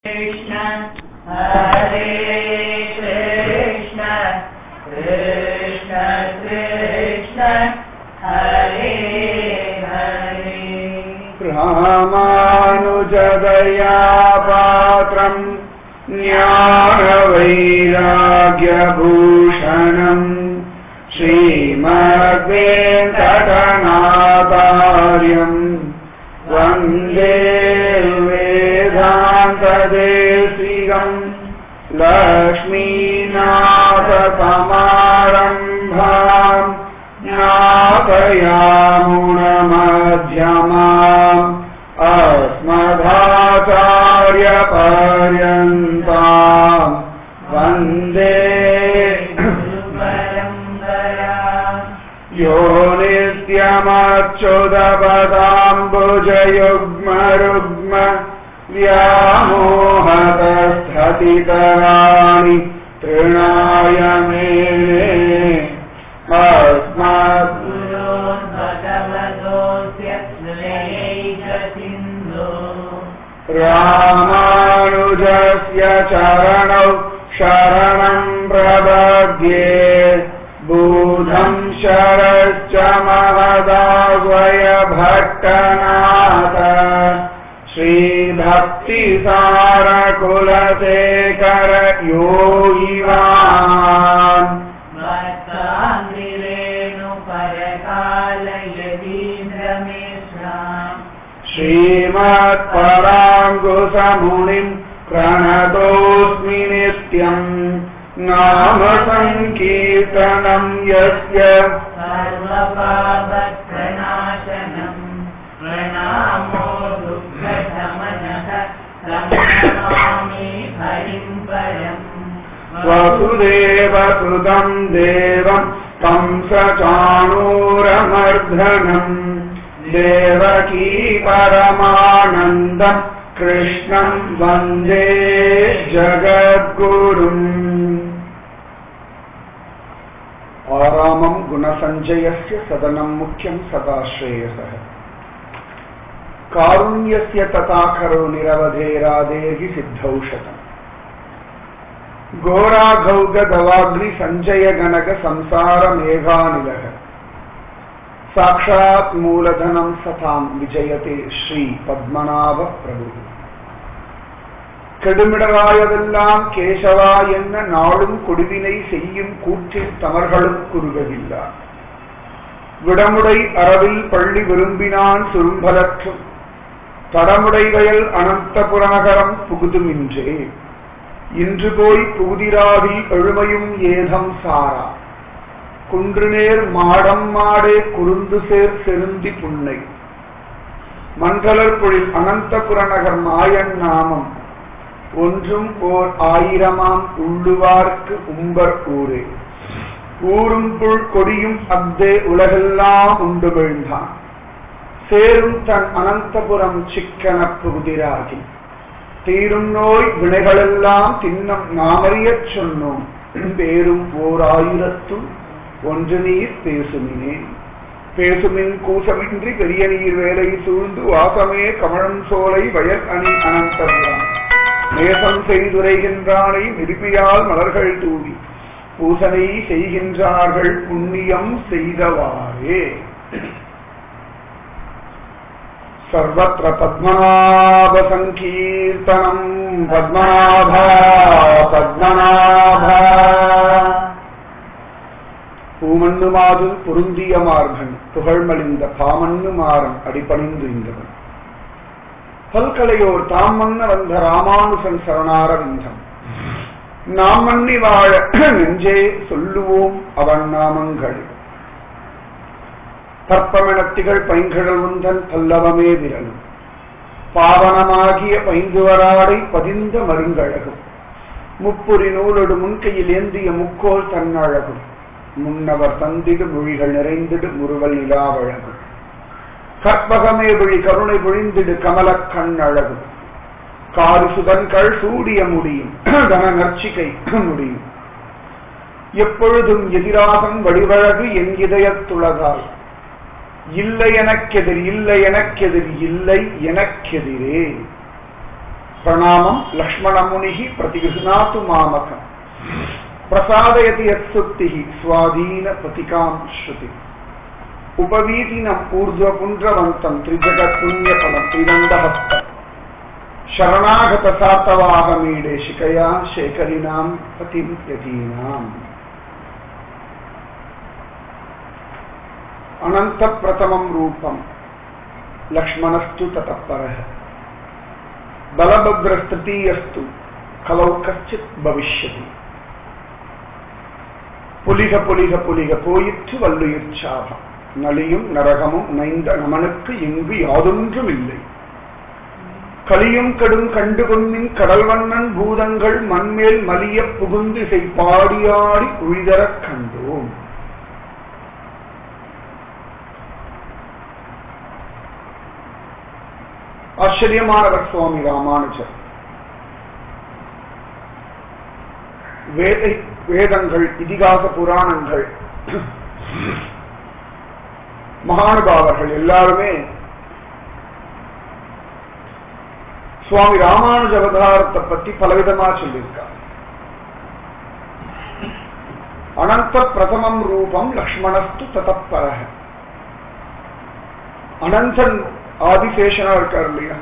Krishna, Hare Krishna, Krishna Krishna, Hare Hare. रामानुजदया पात्रम् ज्ञानवैराग्यभूषणम् श्रीमद्वेङ्कटनाथार्यम् वन्दे वेदान्तदेशिकम् लक्ष्मीनाथसमारम्भाम् ज्ञापयामुणमध्यमाम् अस्मदाचार्यपर्यन्ताम् वन्दे परम्परा यो नित्यमच्युतपदाम्बुजयुग्मरुग्म व्यामोहतस्थतितराणि तृणाय मे अस्मत् गुरोन् भगवतोऽस्य लयैकसिन्धो रामानुजस्य चरणौ शरणम् प्रपद्ये बुधम् शरश्च महदावय भट्टनाथ श्रीभक्तिसारकुलशेखर योगिवान् भक्ताङ्गिरेणुपरकालयतीन्द्रमेश्राम् श्रीमत्पराङ्कुशमुनिम् प्रणतोऽस्मि नित्यम् नाम सङ्कीर्तनम् यस्य सर्वपापप्रणाशनम् प्रणामो दुःखशमनः प्रणमामि हरिम् परम् वसुदेवसुतम् देवम् कंसचाणूरमर्धनम् देवकी परमानन्दम् कृष्णम् वन्दे जगद्गुरुम् आरामम् गुणसञ्जयस्य सदनम् मुख्यम् सदा श्रेयसः कारुण्यस्य तथा खरो निरवधेरादेहि सिद्धौषधम् घोराघौगदवाग्नि सञ्जय गणक संसार मेघानिलः साक्षात् मूलधनम् सताम् विजयते ஸ்ரீ பத்மநாப பிரபு கெடுமிடராயதெல்லாம் கேசவா என்ன நாளும் கொடுவினை செய்யும் கூற்றில் தமர்களும் குறுகவில்லா விடமுடை அறவில் பள்ளி விரும்பினான் சுரும்பலற்றும் தடமுடை வயல் அனந்தபுரநகரம் புகுதுமின்றே இன்று போய் புகுதிராவில் எழுமையும் ஏதம் சாரா குன்றுநேர் மாடம் மாடே குறுந்து சேர் செருந்தி புன்னை மண்டலர் பொழில் அனந்தபுரநகர் மாயன் நாமம் ஒன்றும் ஓர் ஆயிரமாம் உள்ளுவார்க்கு உம்பர் ஊரே ஊரும் புல் கொடியும் அக்தே உலகெல்லாம் உண்டு வீழ்ந்தான் சேரும் தன் அனந்தபுரம் சிக்கன புகுதிராகி தீரும் நோய் வினைகளெல்லாம் தின்னம் நாமறியச் சொன்னோம் பேரும் ஓர் ஆயிரத்தும் ஒன்று நீர் பேசுமினே பேசுமின் கூசமின்றி பெரிய நீர் வேலை சூழ்ந்து வாசமே கமழம் சோலை வயல் அணி அனந்தபுரம் நேசம் செய்துரைகின்றானை மிருபியால் மலர்கள் தூவி பூசனை செய்கின்றார்கள் புண்ணியம் செய்தவாறே सर्वत्र पद्मनाभसङ्कीर्तनम् पद्मनाभा पद्मनाभा பூமண்ணு மாது பொருந்திய மார்பன் புகழ்மலிந்த பாமண்ணு மாறன் அடிபணிந்து இந்தவன் பல்கலையோர் தாம் மன்ன வந்த ராமானுசன் சரணாரவிந்தம் நாம் மன்னி வாழ நெஞ்சே சொல்லுவோம் அவன் நாமங்கள் தற்பமெனத்திகள் பைங்கழல் உந்தன் பல்லவமே விரலும் பாவனமாகிய பைந்துவராடை பதிந்த மருங்கழகும் முப்புரி நூலொடு முன்கையில் ஏந்திய முக்கோல் தன்னழகும் முன்னவர் தந்திடு மொழிகள் நிறைந்திடு முறுவல் நிலாவழகும் கற்பகமே விழி கருணை பொழிந்திடு கமலக் கண்ணழகும் காரு சுதன்கள் சூடிய முடியும் தன நர்ச்சிகை முடியும் எப்பொழுதும் எதிராகம் வடிவழகு என் இதயத்துளதால் இல்லை எனக்கெதிர் இல்லை எனக்கெதிர் இல்லை எனக்கெதிரே பிரணாமம் லக்ஷ்மணமுனி பிரதிகிருநாத்து மாமகம் பிரசாதயதி யத்சுக்தி ஸ்வாதீன பிரதிகாம் ஸ்ருதி உபவீதினம் ஊர்ಧ್ವபுன்றவந்தம் த்ரிஜகத் புண்ணியபலம் த்ரிதண்டஹஸ்தம் ಶರಣಾಗತ ಸಾತವಾಹಮೀಡೆ ಶಿಖಯಾ ಶೇಖರಿನಾಂ ಪತಿಂ ಯತೀನಾಂ ಅನಂತ ಪ್ರಥಮಂ ರೂಪಂ ಲಕ್ಷ್ಮಣಸ್ತು ತತಃಪರಃ ಬಲಭದ್ರಸ್ತೃತೀಯಸ್ತು ಕಲೌ ಕಶ್ಚಿತ್ ಭವಿಷ್ಯತಿ புலிக புலிக புலிக போயிற்று வல்லுயிர்ச்சாபம் நலியும் நரகமும் நைந்த நமனுக்கு இங்கு யாதொன்றும் இல்லை கலியும் கடும் கண்டு கொன்னின் கடல்வண்ணன் பூதங்கள் மண்மேல் மலிய புகுந்து இசை பாடியாடி உழிதரக் கண்டோம் ஆச்சரியமானவர் சுவாமி ராமானுஜர் வேதை வேதங்கள் இதிகாச புராணங்கள் மகானுபாவர்கள் எல்லாருமே சுவாமி ராமானுஜ அவதாரத்தை பத்தி பலவிதமா சொல்லியிருக்காங்க அனந்த பிரதமம் ரூபம் லக்ஷ்மணஸ்து ததப்பரக அனந்தன் ஆதிசேஷனா இருக்கார் இல்லையா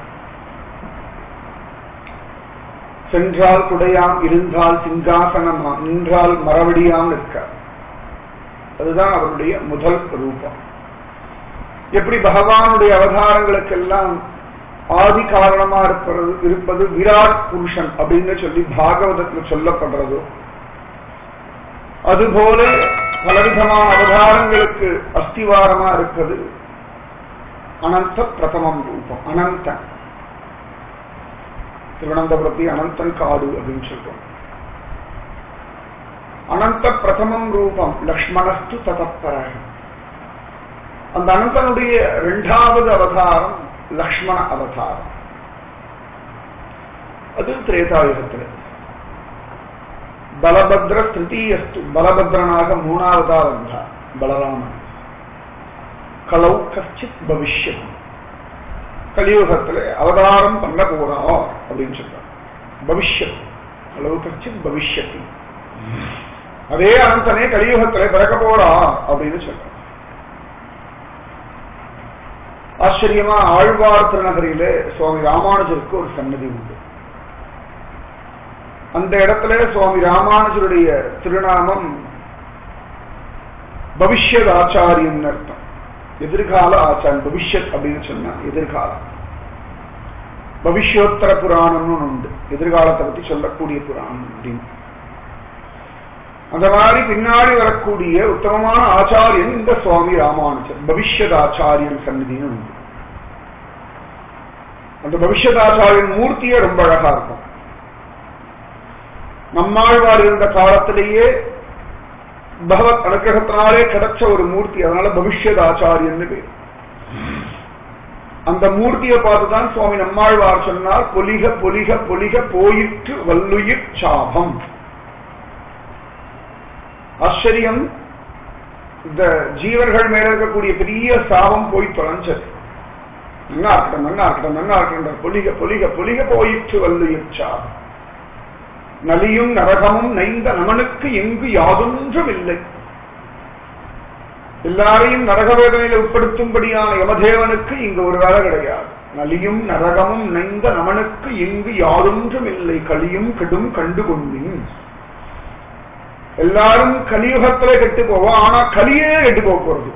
சென்றால் குடையாம் இருந்தால் சிங்காசனமாம் நின்றால் மரவடியாம் இருக்கார் அதுதான் அவருடைய முதல் ரூபம் எப்படி பகவானுடைய அவதாரங்களுக்கெல்லாம் ஆதி காரணமா இருப்பது இருப்பது விராட் புருஷன் அப்படின்னு சொல்லி பாகவதத்துல சொல்லப்படுறதோ அதுபோல பலவிதமான அவதாரங்களுக்கு அஸ்திவாரமா இருப்பது அனந்த பிரதமம் ரூபம் அனந்தன் திருவனந்தபுரத்தி அனந்தன் காடு அப்படின்னு சொல்றோம் அனந்த பிரதமம் ரூபம் லக்ஷ்மணஸ்து ததப்பரக அந்த அனந்தனுடைய இரண்டாவது அவதாரம் லக்ஷ்மண அவதாரம் அது திரேதாயுகத்தில் பலபத்ர திருத்தீயஸ்து பலபத்ரனாக மூணாவதா வந்தார் பலராமன் கலௌ கச்சித் பவிஷ்யத் கலியுகத்துல அவதாரம் பண்ண போறா அப்படின்னு சொல்றார் பவிஷ்யத் கலவு கச்சித் பவிஷ்யத்தி அதே அனந்தனே கலியுகத்துல பிறக்க போறா அப்படின்னு சொல்றார் ஆச்சரியமா ஆழ்வார் திருநகரியில சுவாமி ராமானுஜருக்கு ஒரு சன்னதி உண்டு அந்த இடத்துல சுவாமி ராமானுஜருடைய திருநாமம் பவிஷ்யத் ஆச்சாரியன் அர்த்தம் எதிர்கால ஆச்சாரம் பவிஷ்யத் அப்படின்னு சொன்னா எதிர்காலம் பவிஷ்யோத்தர புராணம்னு உண்டு எதிர்காலத்தை பத்தி சொல்லக்கூடிய புராணம் அப்படின்னு அந்த மாதிரி பின்னாடி வரக்கூடிய உத்தமமான ஆச்சாரியன் இந்த சுவாமி ராமானுஜர் பவிஷ்யத் ஆச்சாரியன் சந்நிதின்னு உண்டு அந்த பவிஷ்யத் ஆச்சாரியன் மூர்த்தியே ரொம்ப அழகா இருக்கும் நம்மாழ்வார் இருந்த காலத்திலேயே பகவத் அனுகிரகத்தினாலே கிடைச்ச ஒரு மூர்த்தி அதனால பவிஷ்யத் ஆச்சாரியன்னு பேர் அந்த மூர்த்தியை பார்த்துதான் சுவாமி நம்மாழ்வார் சொன்னார் பொலிக பொலிக பொலிக போயிற்று வல்லுயிர் சாபம் ஆச்சரியம் இந்த ஜீவர்கள் மேல இருக்கக்கூடிய பெரிய சாபம் போய் தொலைஞ்சது நன்னா இருக்கட்டும் நன்னா இருக்கட்டும் நன்னா இருக்கட்டும் பொலிக பொலிக பொலிக போயிற்று வல்லுயிர் சாபம் நலியும் நரகமும் நைந்த நமனுக்கு எங்கு யாதொன்றும் இல்லை எல்லாரையும் நரக வேதனையில உட்படுத்தும்படியான யமதேவனுக்கு இங்கு ஒரு வேலை கிடையாது நலியும் நரகமும் நைந்த நமனுக்கு எங்கு யாதொன்றும் இல்லை கலியும் கெடும் கண்டு கொண்டின் எல்லாரும் கலியுகத்துல கெட்டு போவோம் ஆனா கலியே கெட்டு போக போறது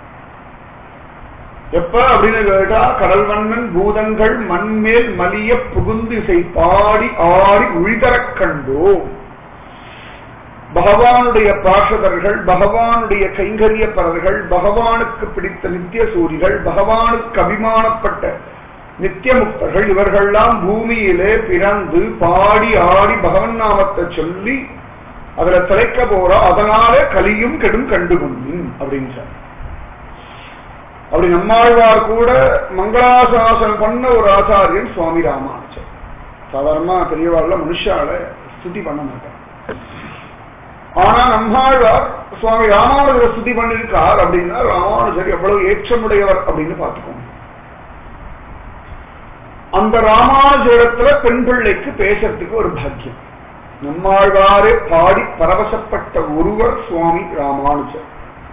எப்ப அப்படின்னு கேட்டா கடல் மன்னன் பூதங்கள் மண்மேல் மலிய புகுந்து இசை பாடி ஆடி உழிதரக் கண்டோம் பகவானுடைய பாஷதர்கள் பகவானுடைய கைங்கரியப்பரர்கள் பகவானுக்கு பிடித்த நித்திய சூரிகள் பகவானுக்கு அபிமானப்பட்ட நித்தியமுக்தர்கள் இவர்கள்லாம் பூமியிலே பிறந்து பாடி ஆடி பகவன் நாமத்தை சொல்லி அதுல திளைக்க போறா அதனாலே கலியும் கெடும் கண்டு கொண்டின் அப்படின்னு அப்படி நம்மாழ்வார் கூட மங்களாசாசனம் பண்ண ஒரு ஆச்சாரியன் சுவாமி ராமானுஜர் சாதாரணமா பெரியவாழ்ல மனுஷால ஸ்துதி பண்ண மாட்டார் ஆனா நம்மாழ்வார் சுவாமி ராமானுஜரை ஸ்துதி பண்ணிருக்கார் அப்படின்னா ராமானுஜர் எவ்வளவு ஏற்றமுடையவர் அப்படின்னு பார்த்துக்கோங்க அந்த அந்த ராமானுஜத்துல பெண் பிள்ளைக்கு பேசுறதுக்கு ஒரு பாக்கியம் நம்மாழ்வாரே பாடி பரவசப்பட்ட ஒருவர் சுவாமி ராமானுஜர்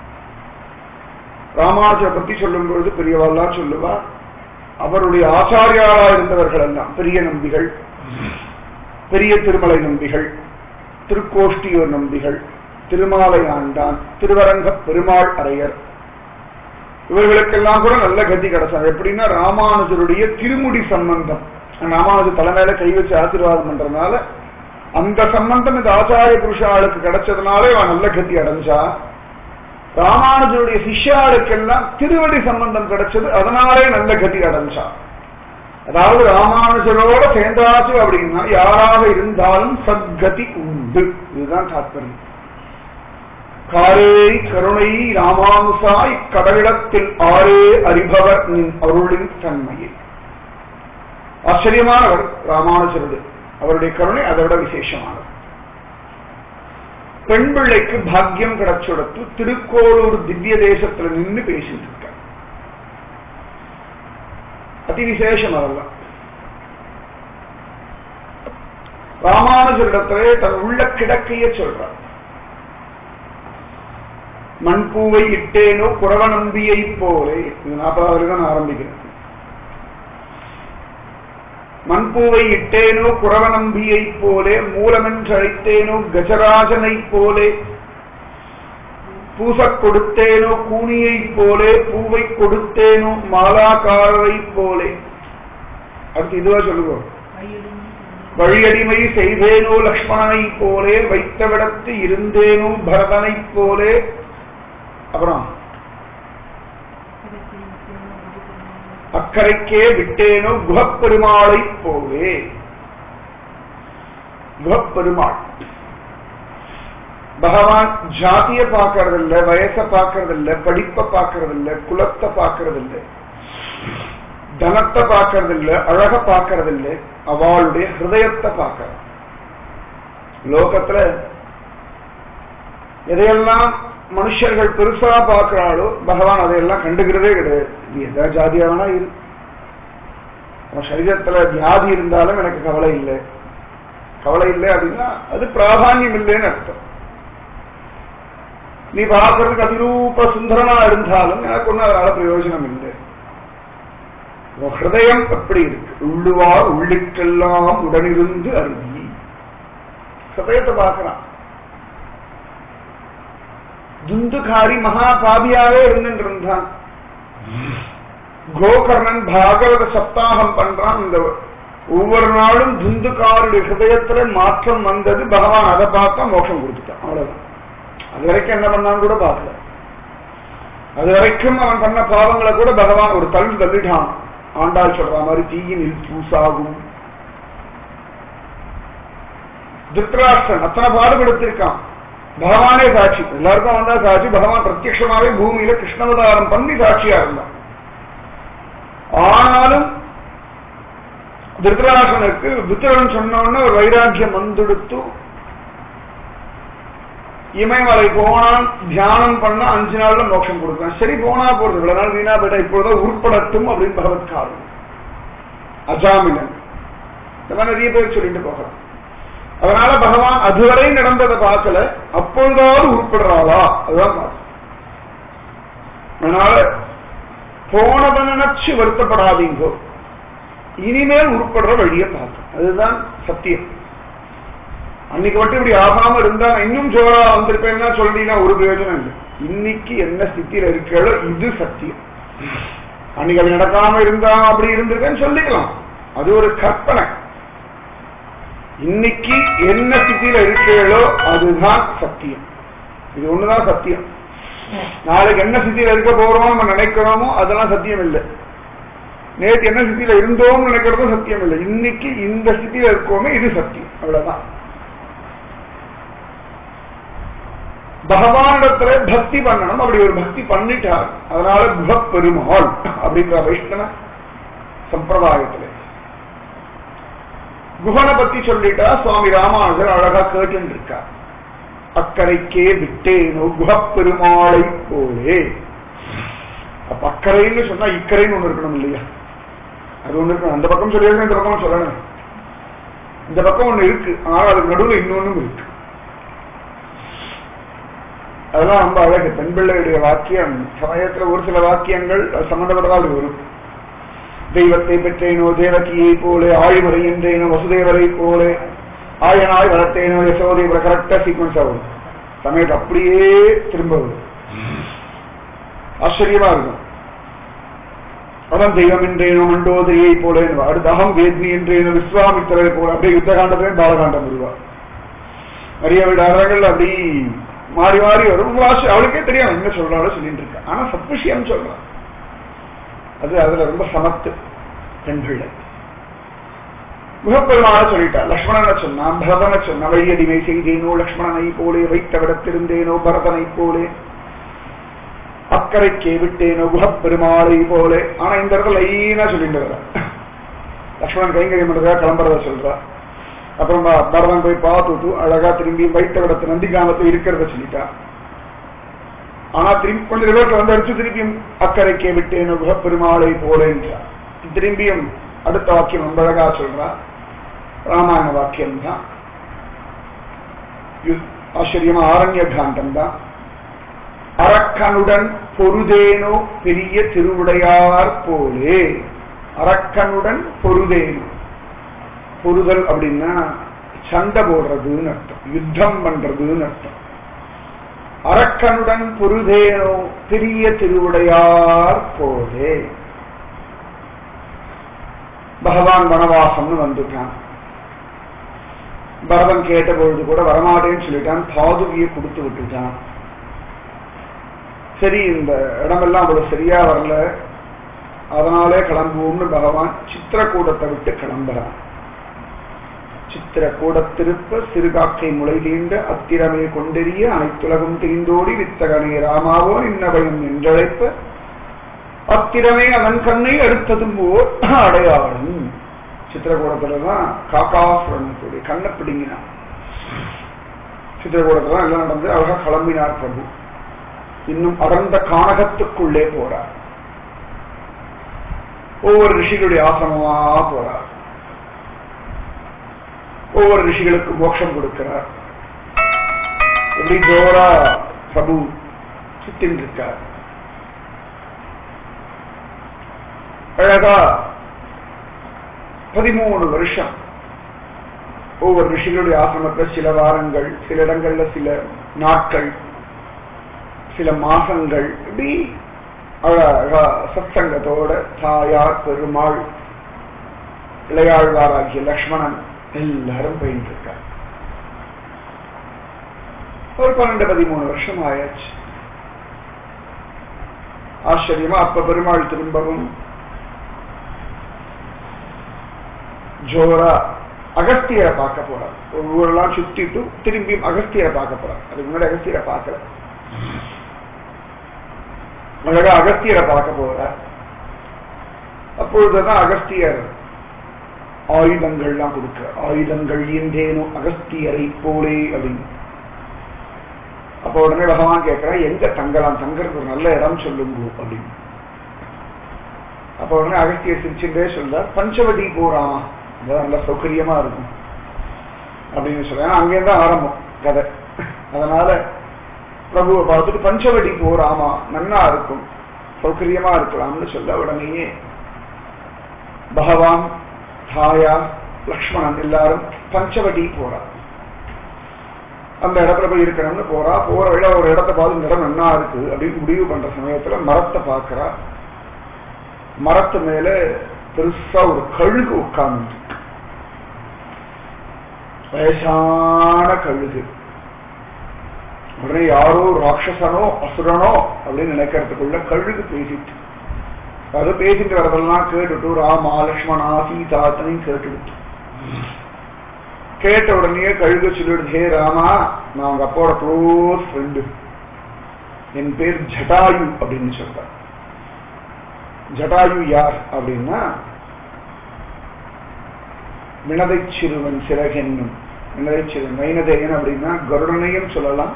ராமானுஜரை பத்தி சொல்லும் பொழுது பெரியவாள்லாம் சொல்லுவா அவருடைய ஆச்சாரியாரா இருந்தவர்கள் எல்லாம் பெரிய நம்பிகள் பெரிய திருமலை நம்பிகள் திருக்கோஷ்டியூர் நம்பிகள் திருமாலை ஆண்டான் திருவரங்க பெருமாள் அரையர் இவர்களுக்கெல்லாம் கூட நல்ல கதி கிடைச்சாங்க எப்படின்னா ராமானுஜருடைய திருமுடி சம்பந்தம் ராமானுஜர் தலைமையில கை வச்சு ஆசீர்வாதம் பண்றதுனால அந்த சம்பந்தம் இந்த ஆச்சாரிய புருஷாளுக்கு கிடைச்சதுனாலே அவன் நல்ல கதி அடைஞ்சா ராமானுஜருடைய சிஷ்யாளுக்கெல்லாம் திருவடி சம்பந்தம் கிடைச்சது அதனாலே நல்ல கதி அடைஞ்சா அதாவது ராமானுஜரோட சேர்ந்தாச்சு அப்படின்னா யாராக இருந்தாலும் சத்கதி உண்டு இதுதான் தாத்பரியம் காரே கருணை ராமானுசாய் கடலிடத்தில் ஆரே அறிபவர் நின் அருளின் தன்மையில் ஆச்சரியமானவர் ராமானுஜருடைய அவருடைய கருணை அதை விட விசேஷமானது பெண் பிள்ளைக்கு பாக்கியம் கிடைச்சுடத்து திருக்கோளூர் திவ்ய தேசத்துல நின்று பேசிட்டு இருக்க அதி விசேஷம் அதெல்லாம் ராமானுஜரிடத்திலே தன் உள்ள கிடக்கைய சொல்றார் மண்பூவை இட்டேனோ குறவ நம்பியை போலே இது நாற்பதாவது தான் ஆரம்பிக்கிறேன் மண்பூவை இட்டேனோ குறவ நம்பியை போலே மூலமென்றழைத்தேனோ கஜராஜனை போலே பூசக் கொடுத்தேனோ கூனியை போலே பூவை கொடுத்தேனோ மாலாக்காரரை போலே அடுத்து இதுவா சொல்லுவோம் வழியடிமை செய்தேனோ லக்ஷ்மணனை போலே வைத்தவிடத்து இருந்தேனோ பரதனை போலே அப்புறம் அக்கறைக்கே விட்டேனோ குகப்பெருமாளை போலே குகப்பெருமாள் பகவான் ஜாதிய பார்க்கறது இல்ல வயச பார்க்கறது இல்ல படிப்பை பார்க்கறது இல்ல குலத்தை பார்க்கறது இல்ல தனத்தை பார்க்கறது இல்ல அழக பார்க்கறது இல்ல அவளுடைய ஹிருதயத்தை பார்க்கறது லோகத்துல எதையெல்லாம் மனுஷர்கள் பெருசா பார்க்கிறாளோ பகவான் அதையெல்லாம் கண்டுக்கிறதே கிடையாது நீ எதா ஜாதியா வேணா இரு உன் சரீரத்துல வியாதி இருந்தாலும் எனக்கு கவலை இல்லை கவலை இல்லை அப்படின்னா அது பிராதானியம் இல்லைன்னு அர்த்தம் நீ பார்க்கறதுக்கு அதிரூப சுந்தரனா இருந்தாலும் எனக்கு ஒன்றும் அதனால பிரயோஜனம் இல்லை உன் ஹிருதயம் எப்படி இருக்கு உள்ளுவார் உள்ளுக்கெல்லாம் உடனிருந்து அருவி ஹிருதயத்தை பார்க்கிறான் துந்துகாரி மகா பாபியாவே இருந்துட்டு இருந்தான் கோகர்ணன் பாகவத சப்தாகம் பண்றான் இந்த ஒவ்வொரு நாளும் துந்துகாருடைய ஹிருதயத்துல மாற்றம் வந்தது பகவான் அதை பார்த்தா மோட்சம் கொடுத்துட்டான் அவ்வளவுதான் அது வரைக்கும் என்ன பண்ணான்னு கூட பார்க்கல அது வரைக்கும் அவன் பண்ண பாவங்களை கூட பகவான் ஒரு தள்ளு தள்ளிட்டான் ஆண்டாள் சொல்ற மாதிரி தீயினில் பூசாகும் திருத்தராஷ்டிரன் அத்தனை பாடுபடுத்திருக்கான் பகவானே சாட்சி எல்லாருக்கும் வந்தா சாட்சி பகவான் பிரத்யட்சமாவே பூமியில கிருஷ்ணவதாரம் பண்ணி சாட்சியா இருந்தான் ஆனாலும் திருத்தராசனுக்கு புத்திரன் சொன்னோன்னு ஒரு வைராக்கியம் வந்துடுத்து இமயமலை போனான் தியானம் பண்ண அஞ்சு நாள்ல மோட்சம் கொடுத்தான் சரி போனா போறது இவ்வளவு நாள் வீணா போயிட்டா இப்பொழுது உருப்படட்டும் அப்படின்னு பகவத் காரணம் அஜாமினன் இந்த மாதிரி நிறைய பேர் சொல்லிட்டு போகலாம் அதனால பகவான் அதுவரை நடந்ததை பார்க்கல அப்பொழுதாவது உருப்படுறாளா அதுதான் பார்க்கணும் அதனால போனதை நினைச்சு வருத்தப்படாதீங்கோ இனிமேல் உருப்படுற வழியை பார்க்கணும் அதுதான் சத்தியம் அன்னைக்கு மட்டும் இப்படி ஆகாம இருந்தா இன்னும் ஜோரா வந்திருப்பேன்னா சொல்றீங்கன்னா ஒரு பிரயோஜனம் இல்லை இன்னைக்கு என்ன ஸ்தித்தியில இருக்கோ இது சத்தியம் அன்னைக்கு அது நடக்காம இருந்தா அப்படி இருந்திருக்கேன்னு சொல்லிக்கலாம் அது ஒரு கற்பனை இன்னைக்கு என்ன ஸ்திதியில இருக்கீங்களோ அதுதான் சத்தியம் இது ஒண்ணுதான் சத்தியம் நாளைக்கு என்ன ஸ்திதியில இருக்க போறோம் நம்ம நினைக்கிறோமோ அதெல்லாம் சத்தியம் இல்லை நேற்று என்ன ஸ்திதியில இருந்தோம்னு நினைக்கிறதும் சத்தியம் இல்லை இன்னைக்கு இந்த ஸ்திதியில இருக்கோமே இது சத்தியம் அவ்வளவுதான் பகவானிடத்துல பக்தி பண்ணணும் அப்படி ஒரு பக்தி பண்ணிட்டார் அதனால குகப்பெருமாள் அப்படிங்கிற வைஷ்ணவ சம்பிரதாயத்துல குகனை பத்தி சொல்லிட்டா சுவாமி ராமானுஜர் அழகா கேட்டு இருக்கார் அக்கறைக்கே விட்டேனோ குகப்பெருமாளை போலே அப்ப அக்கறைன்னு சொன்னா இக்கரைன்னு ஒண்ணு இருக்கணும் இல்லையா அது ஒண்ணு இருக்கு அந்த பக்கம் சொல்லியிருக்கேன் இந்த பக்கம் சொல்லணும் இந்த பக்கம் ஒண்ணு இருக்கு ஆனால் அதுக்கு நடுவில் இன்னொன்னும் இருக்கு அதெல்லாம் ரொம்ப அழகு பெண் பிள்ளையுடைய வாக்கியம் சமயத்துல ஒரு சில வாக்கியங்கள் அது சம்பந்தப்பட்டதா அப்படி வரும் தெய்வத்தை பெற்றேனோ தேவகியை போலே ஆழிமறை என்றேனோ வசுதேவரை போலே ஆயனாய் வளர்த்தேனோ யசோதை கரெக்டா சீக்வன்ஸ் ஆகும் சமயத்தை அப்படியே திரும்ப வரும் ஆச்சரியமா இருக்கும் அவன் தெய்வம் என்றேனோ மண்டோதரியை போல அடுத்த அகம் வேத்மி என்றேனோ விஸ்வாமித்திரரை போல அப்படியே யுத்த காண்டத்திலே பாலகாண்டம் வருவா நிறைய விடாரங்கள் அப்படி மாறி மாறி வரும் ரொம்ப ஆசை அவளுக்கே தெரியும் என்ன சொல்றாலும் சொல்லிட்டு இருக்கா ஆனா சத்விஷயம் சொல்றான் அது அதுல ரொம்ப சமத்து பெண்கள் முகப்பெருமான சொல்லிட்டா லக்ஷ்மணனை சொன்னான் பரதனை சொன்ன வழியடிமை செய்தேனோ லக்ஷ்மணனை போலே வைத்த விடத்திருந்தேனோ பரதனை போலே அக்கறைக்கே விட்டேனோ குஹப்பெருமாளை போலே ஆனா இந்த இடத்துல லைனா சொல்லிட்டு வர லக்ஷ்மணன் கைங்கரியம் பண்றதா கிளம்புறத சொல்றா அப்புறம் ப- பரதன் போய் பார்த்துட்டு அழகா திரும்பி வைத்த விடத்து நந்திகாமத்தை இருக்கிறத சொல்லிட்டா ஆனா திரும்பி கொஞ்சம் ரிவர்ஸ் வந்து அடிச்சு திரும்பியும் அக்கறைக்கே விட்டேனோ குஹப்பெருமாளை போலே என்றார் திரும்பியும் அடுத்த வாக்கியம் ரொம்ப அழகா சொல்றா ராமாயண வாக்கியம் தான் ஆச்சரியமா ஆரண்ய காண்டம் தான் அரக்கனுடன் பொருதேனோ பெரிய திருவுடையார் போலே அரக்கனுடன் பொருதேனோ பொருதல் அப்படின்னா சண்டை போடுறதுன்னு அர்த்தம் யுத்தம் பண்றதுன்னு அர்த்தம் அரக்கனுடன் பொருதேனோ பெரிய திருவுடையார் போலே பகவான் வனவாசம்னு வந்துட்டான் பரதன் கேட்ட பொழுது கூட வரமாட்டேன்னு சொல்லிட்டான் பாதுகியை கொடுத்து விட்டுட்டான் சரி இந்த இடமெல்லாம் அவ்வளவு சரியா வரல அதனாலே கிளம்புவோம்னு பகவான் சித்திரக்கூடத்தை விட்டு கிளம்புறான் சித்திரக்கூடத்திருப்ப சிறுகாக்கை முளை நீண்ட அத்திரமே கொண்டெறிய அனைத்துலகம் தெரிந்தோடி வித்தகனே ராமாவோ இன்னபயம் என்றழைப்ப அத்திரமே அவன் கண்ணை அடுத்ததும் ஓர் அடையாளம் சித்திரக்கூடத்துலதான் காக்காசுரனுடைய கண்ணை பிடுங்கினான் சித்திரக்கூடத்துல தான் எல்லாம் நடந்து அழகா கிளம்பினார் பிரபு இன்னும் அடர்ந்த கானகத்துக்குள்ளே போறார் ஒவ்வொரு ரிஷிகளுடைய ஆசிரமமா போறார் ஒவ்வொரு ரிஷிகளுக்கு மோட்சம் கொடுக்கிறார் இப்படி ஜோரா பிரபு சுத்தின் இருக்கார் அழகா பதிமூணு வருஷம் ஒவ்வொரு ரிஷிகளுடைய ஆசிரமத்துல சில வாரங்கள் சில இடங்கள்ல சில நாட்கள் சில மாசங்கள் இப்படி அழகா சத்சங்கத்தோட தாயார் பெருமாள் இளையாழ்வாராகிய லக்ஷ்மணன் எல்லாரும் போயிட்டு இருக்கார் ஒரு பன்னெண்டு பதிமூணு வருஷம் ஆயாச்சு ஆச்சரியமா அப்ப பெருமாள் திரும்பவும் ஜோரா அகஸ்தியரை பார்க்க போறார் ஒரு ஊரெல்லாம் சுத்திட்டு திரும்பியும் அகஸ்தியரை பார்க்க போறார் அதுக்கு முன்னாடி அகஸ்தியரை பார்க்கல அழகா அகஸ்தியரை பார்க்க போறார் அப்பொழுதுதான் அகஸ்தியர் ஆயுதங்கள்லாம் கொடுக்க ஆயுதங்கள் என்றேனும் அகஸ்தியரை போலே அப்படின்னு அப்ப உடனே பகவான் கேட்கிறான் எங்க தங்கலாம் தங்கறதுக்கு ஒரு நல்ல இடம் சொல்லுங்க அப்படின்னு அப்ப உடனே அகஸ்தியர் சிரிச்சுட்டே சொல்றார் பஞ்சவடி போறாமா அதான் நல்ல சௌகரியமா இருக்கும் அப்படின்னு சொல்றேன் அங்கேருந்து ஆரம்பம் கதை அதனால பிரபுவை பார்த்துட்டு பஞ்சவடி போறாமா நன்னா இருக்கும் சௌகரியமா இருக்கலாம்னு சொல்ல உடனேயே பகவான் தாயா லக்ஷ்மணன் எல்லாரும் பஞ்சவடி போறா அந்த இடத்துல போய் இருக்கணும்னு போறா போற வழியில ஒரு இடத்த பார்த்து இந்த இடம் நன்னா இருக்கு அப்படின்னு முடிவு பண்ற சமயத்துல மரத்தை பார்க்கறா மரத்து மேல பெருசா ஒரு கழுகு உட்கார்ந்து வயசான கழுகு உடனே யாரோ ராட்சசனோ அசுரனோ அப்படின்னு நினைக்கிறதுக்குள்ள கழுகு பேசிட்டு அது பேசிட்டு வரதெல்லாம் கேட்டுட்டு ராமா லக்ஷ்மணா சீதா அத்தனையும் கேட்டுட்டு கேட்ட உடனே கழுகு சொல்லிடுது ஹே ராமா நான் உங்க அப்பாவோட க்ளோஸ் ஃப்ரெண்டு என் பேர் ஜட்டாயு அப்படின்னு சொல்றேன் ஜட்டாயு யார் அப்படின்னா வினதை சிறுவன் சிறகென்னும் வினதை சிறுவன் வைனதேயன் அப்படின்னா கருடனையும் சொல்லலாம்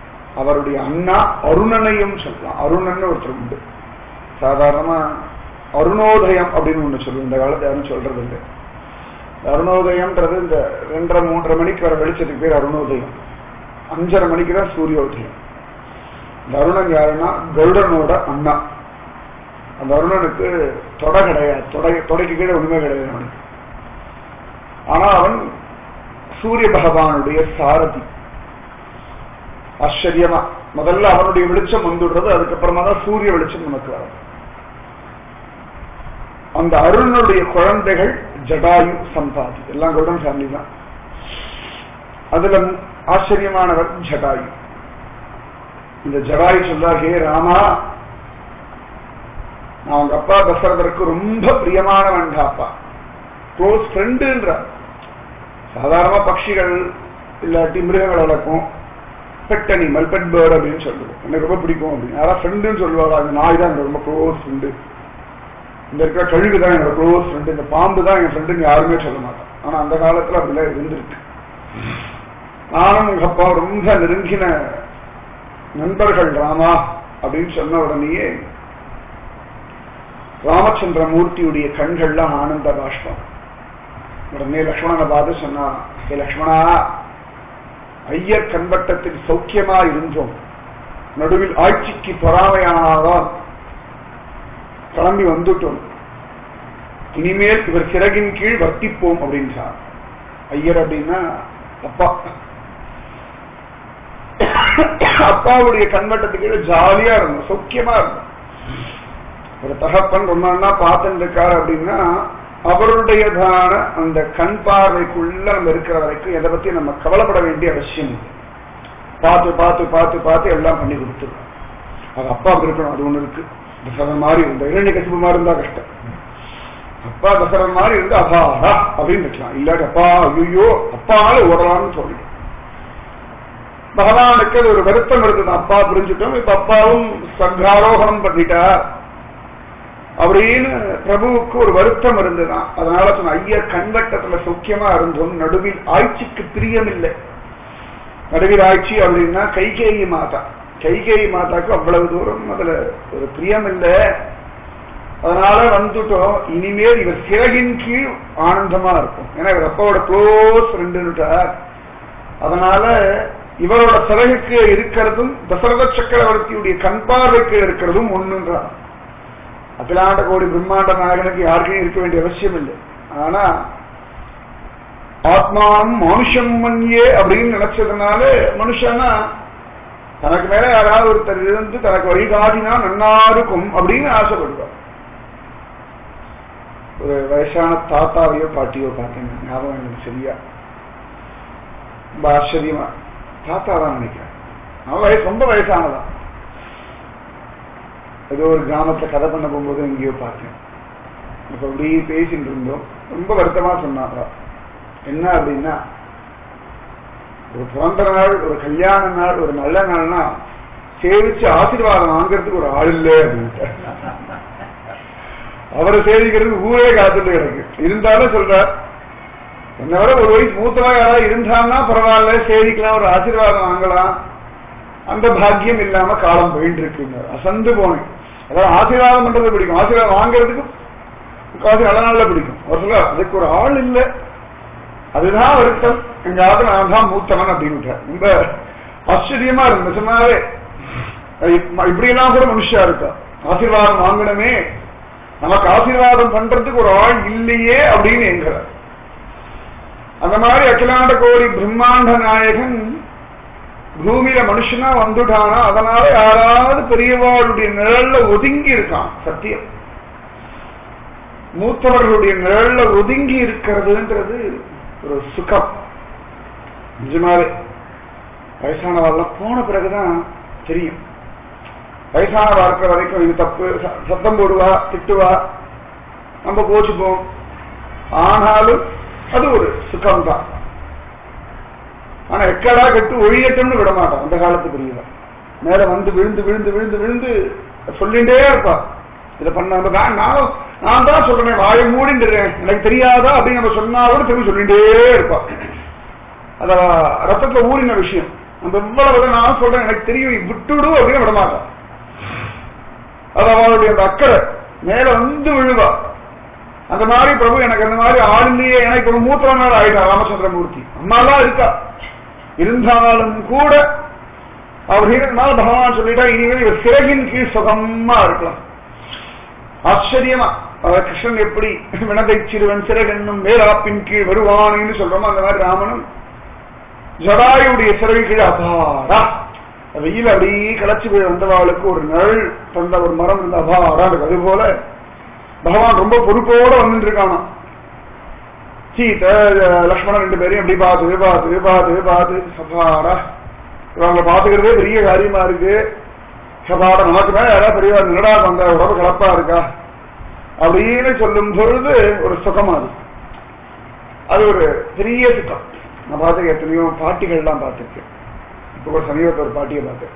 அவருடைய அண்ணா அருணனையும் சொல்லலாம் அருணன் ஒருத்தர் உண்டு சாதாரணமா அருணோதயம் அப்படின்னு ஒண்ணு சொல்லுவோம் இந்த காலத்து யாரும் சொல்றது இல்லை அருணோதயம்ன்றது இந்த ரெண்டரை மூன்றரை மணிக்கு வர வெளிச்சத்துக்கு பேர் அருணோதயம் அஞ்சரை மணிக்கு தான் சூரியோதயம் இந்த அருணன் யாருன்னா கருடனோட அண்ணா அந்த அருணனுக்கு தொடை கிடையாது தொடை தொடைக்கு கீழே ஒண்ணுமே கிடையாது அவனுக்கு ஆனா அவன் சூரிய பகவானுடைய சாரதி ஆச்சரியமா முதல்ல அவனுடைய வெளிச்சம் வந்துடுறது அதுக்கப்புறமா தான் சூரிய வெளிச்சம் நமக்கு வரும் அந்த அருணனுடைய குழந்தைகள் ஜடாயு சம்பாதி எல்லாம் கோல்டன் ஃபேமிலி தான் அதுல ஆச்சரியமானவர் ஜடாயு இந்த ஜடாயு சொல்றார் ஹே ராமா நான் உங்க அப்பா தசரதருக்கு ரொம்ப பிரியமானவன் அப்பா க்ளோஸ் ஃப்ரெண்டுன்றார் சாதாரணமா பட்சிகள் இல்லாட்டி மிருகங்கள் வளர்க்கும் பெட் அனிமல் பெட் பேர்ட் அப்படின்னு சொல்லுவோம் எனக்கு ரொம்ப பிடிக்கும் அப்படின்னு யாராவது ஃப்ரெண்டுன்னு சொல்லுவாங்க அந்த நாய் தான் எனக்கு ரொம்ப க்ளோஸ் ஃப்ரெண்டு இந்த இருக்கிற கழுகு தான் என்னோட க்ளோஸ் ஃப்ரெண்டு இந்த பாம்பு தான் என் ஃப்ரெண்டுன்னு யாருமே சொல்ல மாட்டேன் ஆனா அந்த காலத்துல அப்படிலாம் இருந்திருக்கு நானும் உங்க அப்பா ரொம்ப நெருங்கின நண்பர்கள் ராமா அப்படின்னு சொன்ன உடனேயே ராமச்சந்திர மூர்த்தியுடைய கண்கள்லாம் ஆனந்த பாஷ்பம் உடனே லக்ஷ்மணனை பார்த்து சொன்னா ஏ லக்ஷ்மணா ஐயர் கண்வட்டத்தில் சௌக்கியமா இருந்தோம் நடுவில் ஆட்சிக்கு பொறாமையானாதான் கிளம்பி வந்துட்டோம் இனிமேல் இவர் சிறகின் கீழ் வர்த்திப்போம் அப்படின்றார் ஐயர் அப்படின்னா அப்பா அப்பாவுடைய கண்வட்டத்துக்கு கீழே ஜாலியா இருந்தோம் சௌக்கியமா இருந்தோம் ஒரு தகப்பன் ரொம்ப நாளா பார்த்துட்டு இருக்காரு அப்படின்னா அவருடையதான அந்த கண் பார்வைக்குள்ள நம்ம இருக்கிற வரைக்கும் எதை பத்தி நம்ம கவலைப்பட வேண்டிய அவசியம் இல்லை பார்த்து பார்த்து பார்த்து பார்த்து எல்லாம் பண்ணி கொடுத்துருக்கோம் அது அப்பாவுக்கு இருக்கணும் அது ஒண்ணு இருக்கு தசரன் மாதிரி இருந்த இரண்டு கசிப்பு மாதிரி இருந்தா கஷ்டம் அப்பா தசரன் மாதிரி இருந்து அபாரா அப்படின்னு வைக்கலாம் இல்லாட்டி அப்பா ஐயோ அப்பானால ஓடலாம்னு சொல்லிடும் பகவானுக்கு அது ஒரு வருத்தம் இருந்தது அப்பா புரிஞ்சுட்டோம் இப்ப அப்பாவும் சங்காரோகணம் பண்ணிட்டார் அப்படின்னு பிரபுவுக்கு ஒரு வருத்தம் இருந்துதான் அதனால சொன்ன ஐயர் கண்வட்டத்துல சௌக்கியமா இருந்தோம் நடுவில் ஆட்சிக்கு பிரியம் இல்லை நடுவில் ஆட்சி அப்படின்னா கைகேயி மாதா கைகேயி மாதாக்கு அவ்வளவு தூரம் அதுல ஒரு பிரியம் இல்லை அதனால வந்துட்டோம் இனிமேல் இவர் சிறகின் கீழ் ஆனந்தமா இருக்கும் ஏன்னா இவர் அப்பாவோட க்ளோஸ் ஃப்ரெண்டுட்டார் அதனால இவரோட சிறகுக்கு இருக்கிறதும் தசரத சக்கரவர்த்தியுடைய கண் பார்வைக்கு இருக்கிறதும் ஒண்ணுன்றார் அகிலாண்ட கோடி பிரம்மாண்ட நாயகனுக்கு யாருக்கும் இருக்க வேண்டிய அவசியம் இல்லை ஆனா ஆத்மானம் மனுஷம் மண்யே அப்படின்னு நினைச்சதுனால மனுஷனா தனக்கு மேல யாராவது ஒருத்தர் இருந்து தனக்கு வழிகாட்டினா நன்னா இருக்கும் அப்படின்னு ஆசைப்படுவார் ஒரு வயசான தாத்தாவையோ பாட்டியோ பார்த்தேன் ஞாபகம் எனக்கு சரியா ரொம்ப ஆச்சரியமா தாத்தா தான் நினைக்கிறேன் அவன் வயசு ரொம்ப வயசானதான் ஏதோ ஒரு கிராமத்துல கதை பண்ண போகும்போது எங்கேயோ பார்த்தேன் இப்ப அப்படியே பேசிட்டு இருந்தோம் ரொம்ப வருத்தமா சொன்னாங்க என்ன அப்படின்னா ஒரு பிறந்த நாள் ஒரு கல்யாண நாள் ஒரு நல்ல நாள்னா சேவிச்சு ஆசீர்வாதம் வாங்குறதுக்கு ஒரு ஆள் இல்லை அப்படின்ட்டு அவரை சேவிக்கிறதுக்கு ஊரே காத்துட்டு கிடக்கு இருந்தாலும் சொல்றார் என்ன விட ஒரு வயசு மூத்தவா யாராவது இருந்தாங்கன்னா பரவாயில்ல சேவிக்கலாம் ஒரு ஆசீர்வாதம் வாங்கலாம் அந்த பாக்கியம் இல்லாம காலம் போயிட்டு இருக்குங்க அசந்து போனேன் அதாவது ஆசீர்வாதம் பண்றது பிடிக்கும் ஆசீர்வாதம் வாங்குறதுக்கு முக்காசி நல்ல நாள்ல பிடிக்கும் அவர் சொல்ல அதுக்கு ஒரு ஆள் இல்லை அதுதான் வருத்தம் எங்காவது நான் தான் மூத்தவன் அப்படின்னு ரொம்ப ஆச்சரியமா இருக்கு சொன்னாவே இப்படியெல்லாம் கூட மனுஷா இருக்கா ஆசீர்வாதம் வாங்கணுமே நமக்கு ஆசீர்வாதம் பண்றதுக்கு ஒரு ஆள் இல்லையே அப்படின்னு என்கிறார் அந்த மாதிரி அகிலாண்ட கோடி பிரம்மாண்ட நாயகன் பூமியில மனுஷனா வந்துட்டானா அதனால யாராவது பெரியவாளுடைய நிழல்ல ஒதுங்கி இருக்கான் சத்தியம் மூத்தவர்களுடைய நிழல்ல ஒதுங்கி இருக்கிறதுன்றது ஒரு சுகம் நிஜமாவே வயசானவாள்லாம் போன பிறகுதான் தெரியும் வயசானவா இருக்கிற வரைக்கும் இது தப்பு சத்தம் போடுவா திட்டுவா நம்ம கோச்சுப்போம் ஆனாலும் அது ஒரு சுகம்தான் ஆனா எக்கடா கட்டு ஒழியட்டும்னு விட மாட்டான் அந்த காலத்து பெரியவன் மேல வந்து விழுந்து விழுந்து விழுந்து விழுந்து சொல்லிட்டே இருப்பா இதை பண்ண நானும் நான் தான் சொல்றேன் வாயை மூடிண்டுறேன் எனக்கு தெரியாதா அப்படின்னு நம்ம சொன்னா கூட திரும்பி சொல்லிட்டே இருப்பா அத ரத்தத்துல ஊறின விஷயம் அந்த எவ்வளவு நான் சொல்றேன் எனக்கு தெரியும் விட்டுடு அப்படின்னு விட மாட்டான் அது அவளுடைய அந்த அக்கறை மேல வந்து விழுவா அந்த மாதிரி பிரபு எனக்கு அந்த மாதிரி ஆள் இல்லையே எனக்கு ஒரு மூத்திரனார் ஆயிட்டா ராமச்சந்திரமூர்த்தி அம்மாலாம் இருக்கா இருந்தாலும் கூட அவர் இருந்தாலும் பகவான் சொல்லிட்டா இனிமேல் இவர் சிறகின் கீழ் சுகமா இருக்கலாம் ஆச்சரியமா அவர் கிருஷ்ணன் எப்படி வினதை சிறுவன் சிறகென்னும் வேலாப்பின் கீழ் வருவான்னு சொல்றோமோ அந்த மாதிரி ராமனும் ஜடாயுடைய சிறகு கீழ் அபாரா வெயில் அப்படியே கிளச்சி போய் வந்தவாளுக்கு ஒரு நிழல் தந்த ஒரு மரம் இருந்த அபாரா இருக்கு அது போல பகவான் ரொம்ப பொறுப்போட வந்துட்டு இருக்கானா சீதை லக்ஷ்மணன் ரெண்டு பேரையும் அப்படி பார்த்து பார்த்து பார்த்து பார்த்து சபாடா இவங்க பாத்துக்கிறதே பெரிய காரியமா இருக்கு சபாடா நமக்கு மேல யாராவது பெரியவா நிலடா வந்த உடம்பு கலப்பா இருக்கா அப்படின்னு சொல்லும் பொழுது ஒரு சுகமா இருக்கு அது ஒரு பெரிய சுகம் நான் பார்த்துக்க எத்தனையோ பாட்டிகள்லாம் பார்த்துருக்கேன் இப்போ ஒரு சமீபத்தில் ஒரு பாட்டியை பார்த்தேன்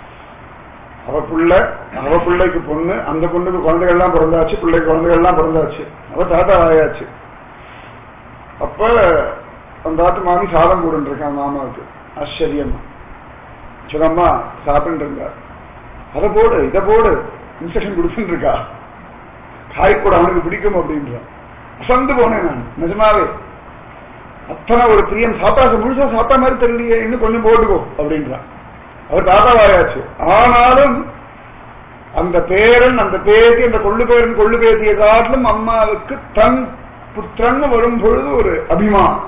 அவ புள்ள அவ பிள்ளைக்கு பொண்ணு அந்த பொண்ணுக்கு குழந்தைகள்லாம் பிறந்தாச்சு பிள்ளைக்கு குழந்தைகள்லாம் பிறந்தாச்சு அவ தாத்தா ஆயாச்சு அப்ப அந்த தாத்து மாமி சாதம் போட்டு இருக்கான் மாமாவுக்கு ஆச்சரியமா சுகம்மா சாப்பிட்டு இருந்தா அதை போடு இதை போடு இன்ஸ்ட்ரக்ஷன் கொடுத்துட்டு இருக்கா காய் கூட அவனுக்கு பிடிக்கும் அப்படின்றான் அசந்து போனேன் நான் நிஜமாவே அத்தனை ஒரு பிரியம் சாப்பிட்டா முழுசா சாப்பிட்ட மாதிரி தெரியலையே இன்னும் கொஞ்சம் போட்டுக்கோ அப்படின்றான் அவர் தாத்தாவாயாச்சு ஆனாலும் அந்த பேரன் அந்த பேத்தி அந்த கொள்ளு பேரன் கொள்ளு பேத்திய காட்டிலும் அம்மாவுக்கு தன் புத்திரன் வரும் பொழுது ஒரு அபிமானம்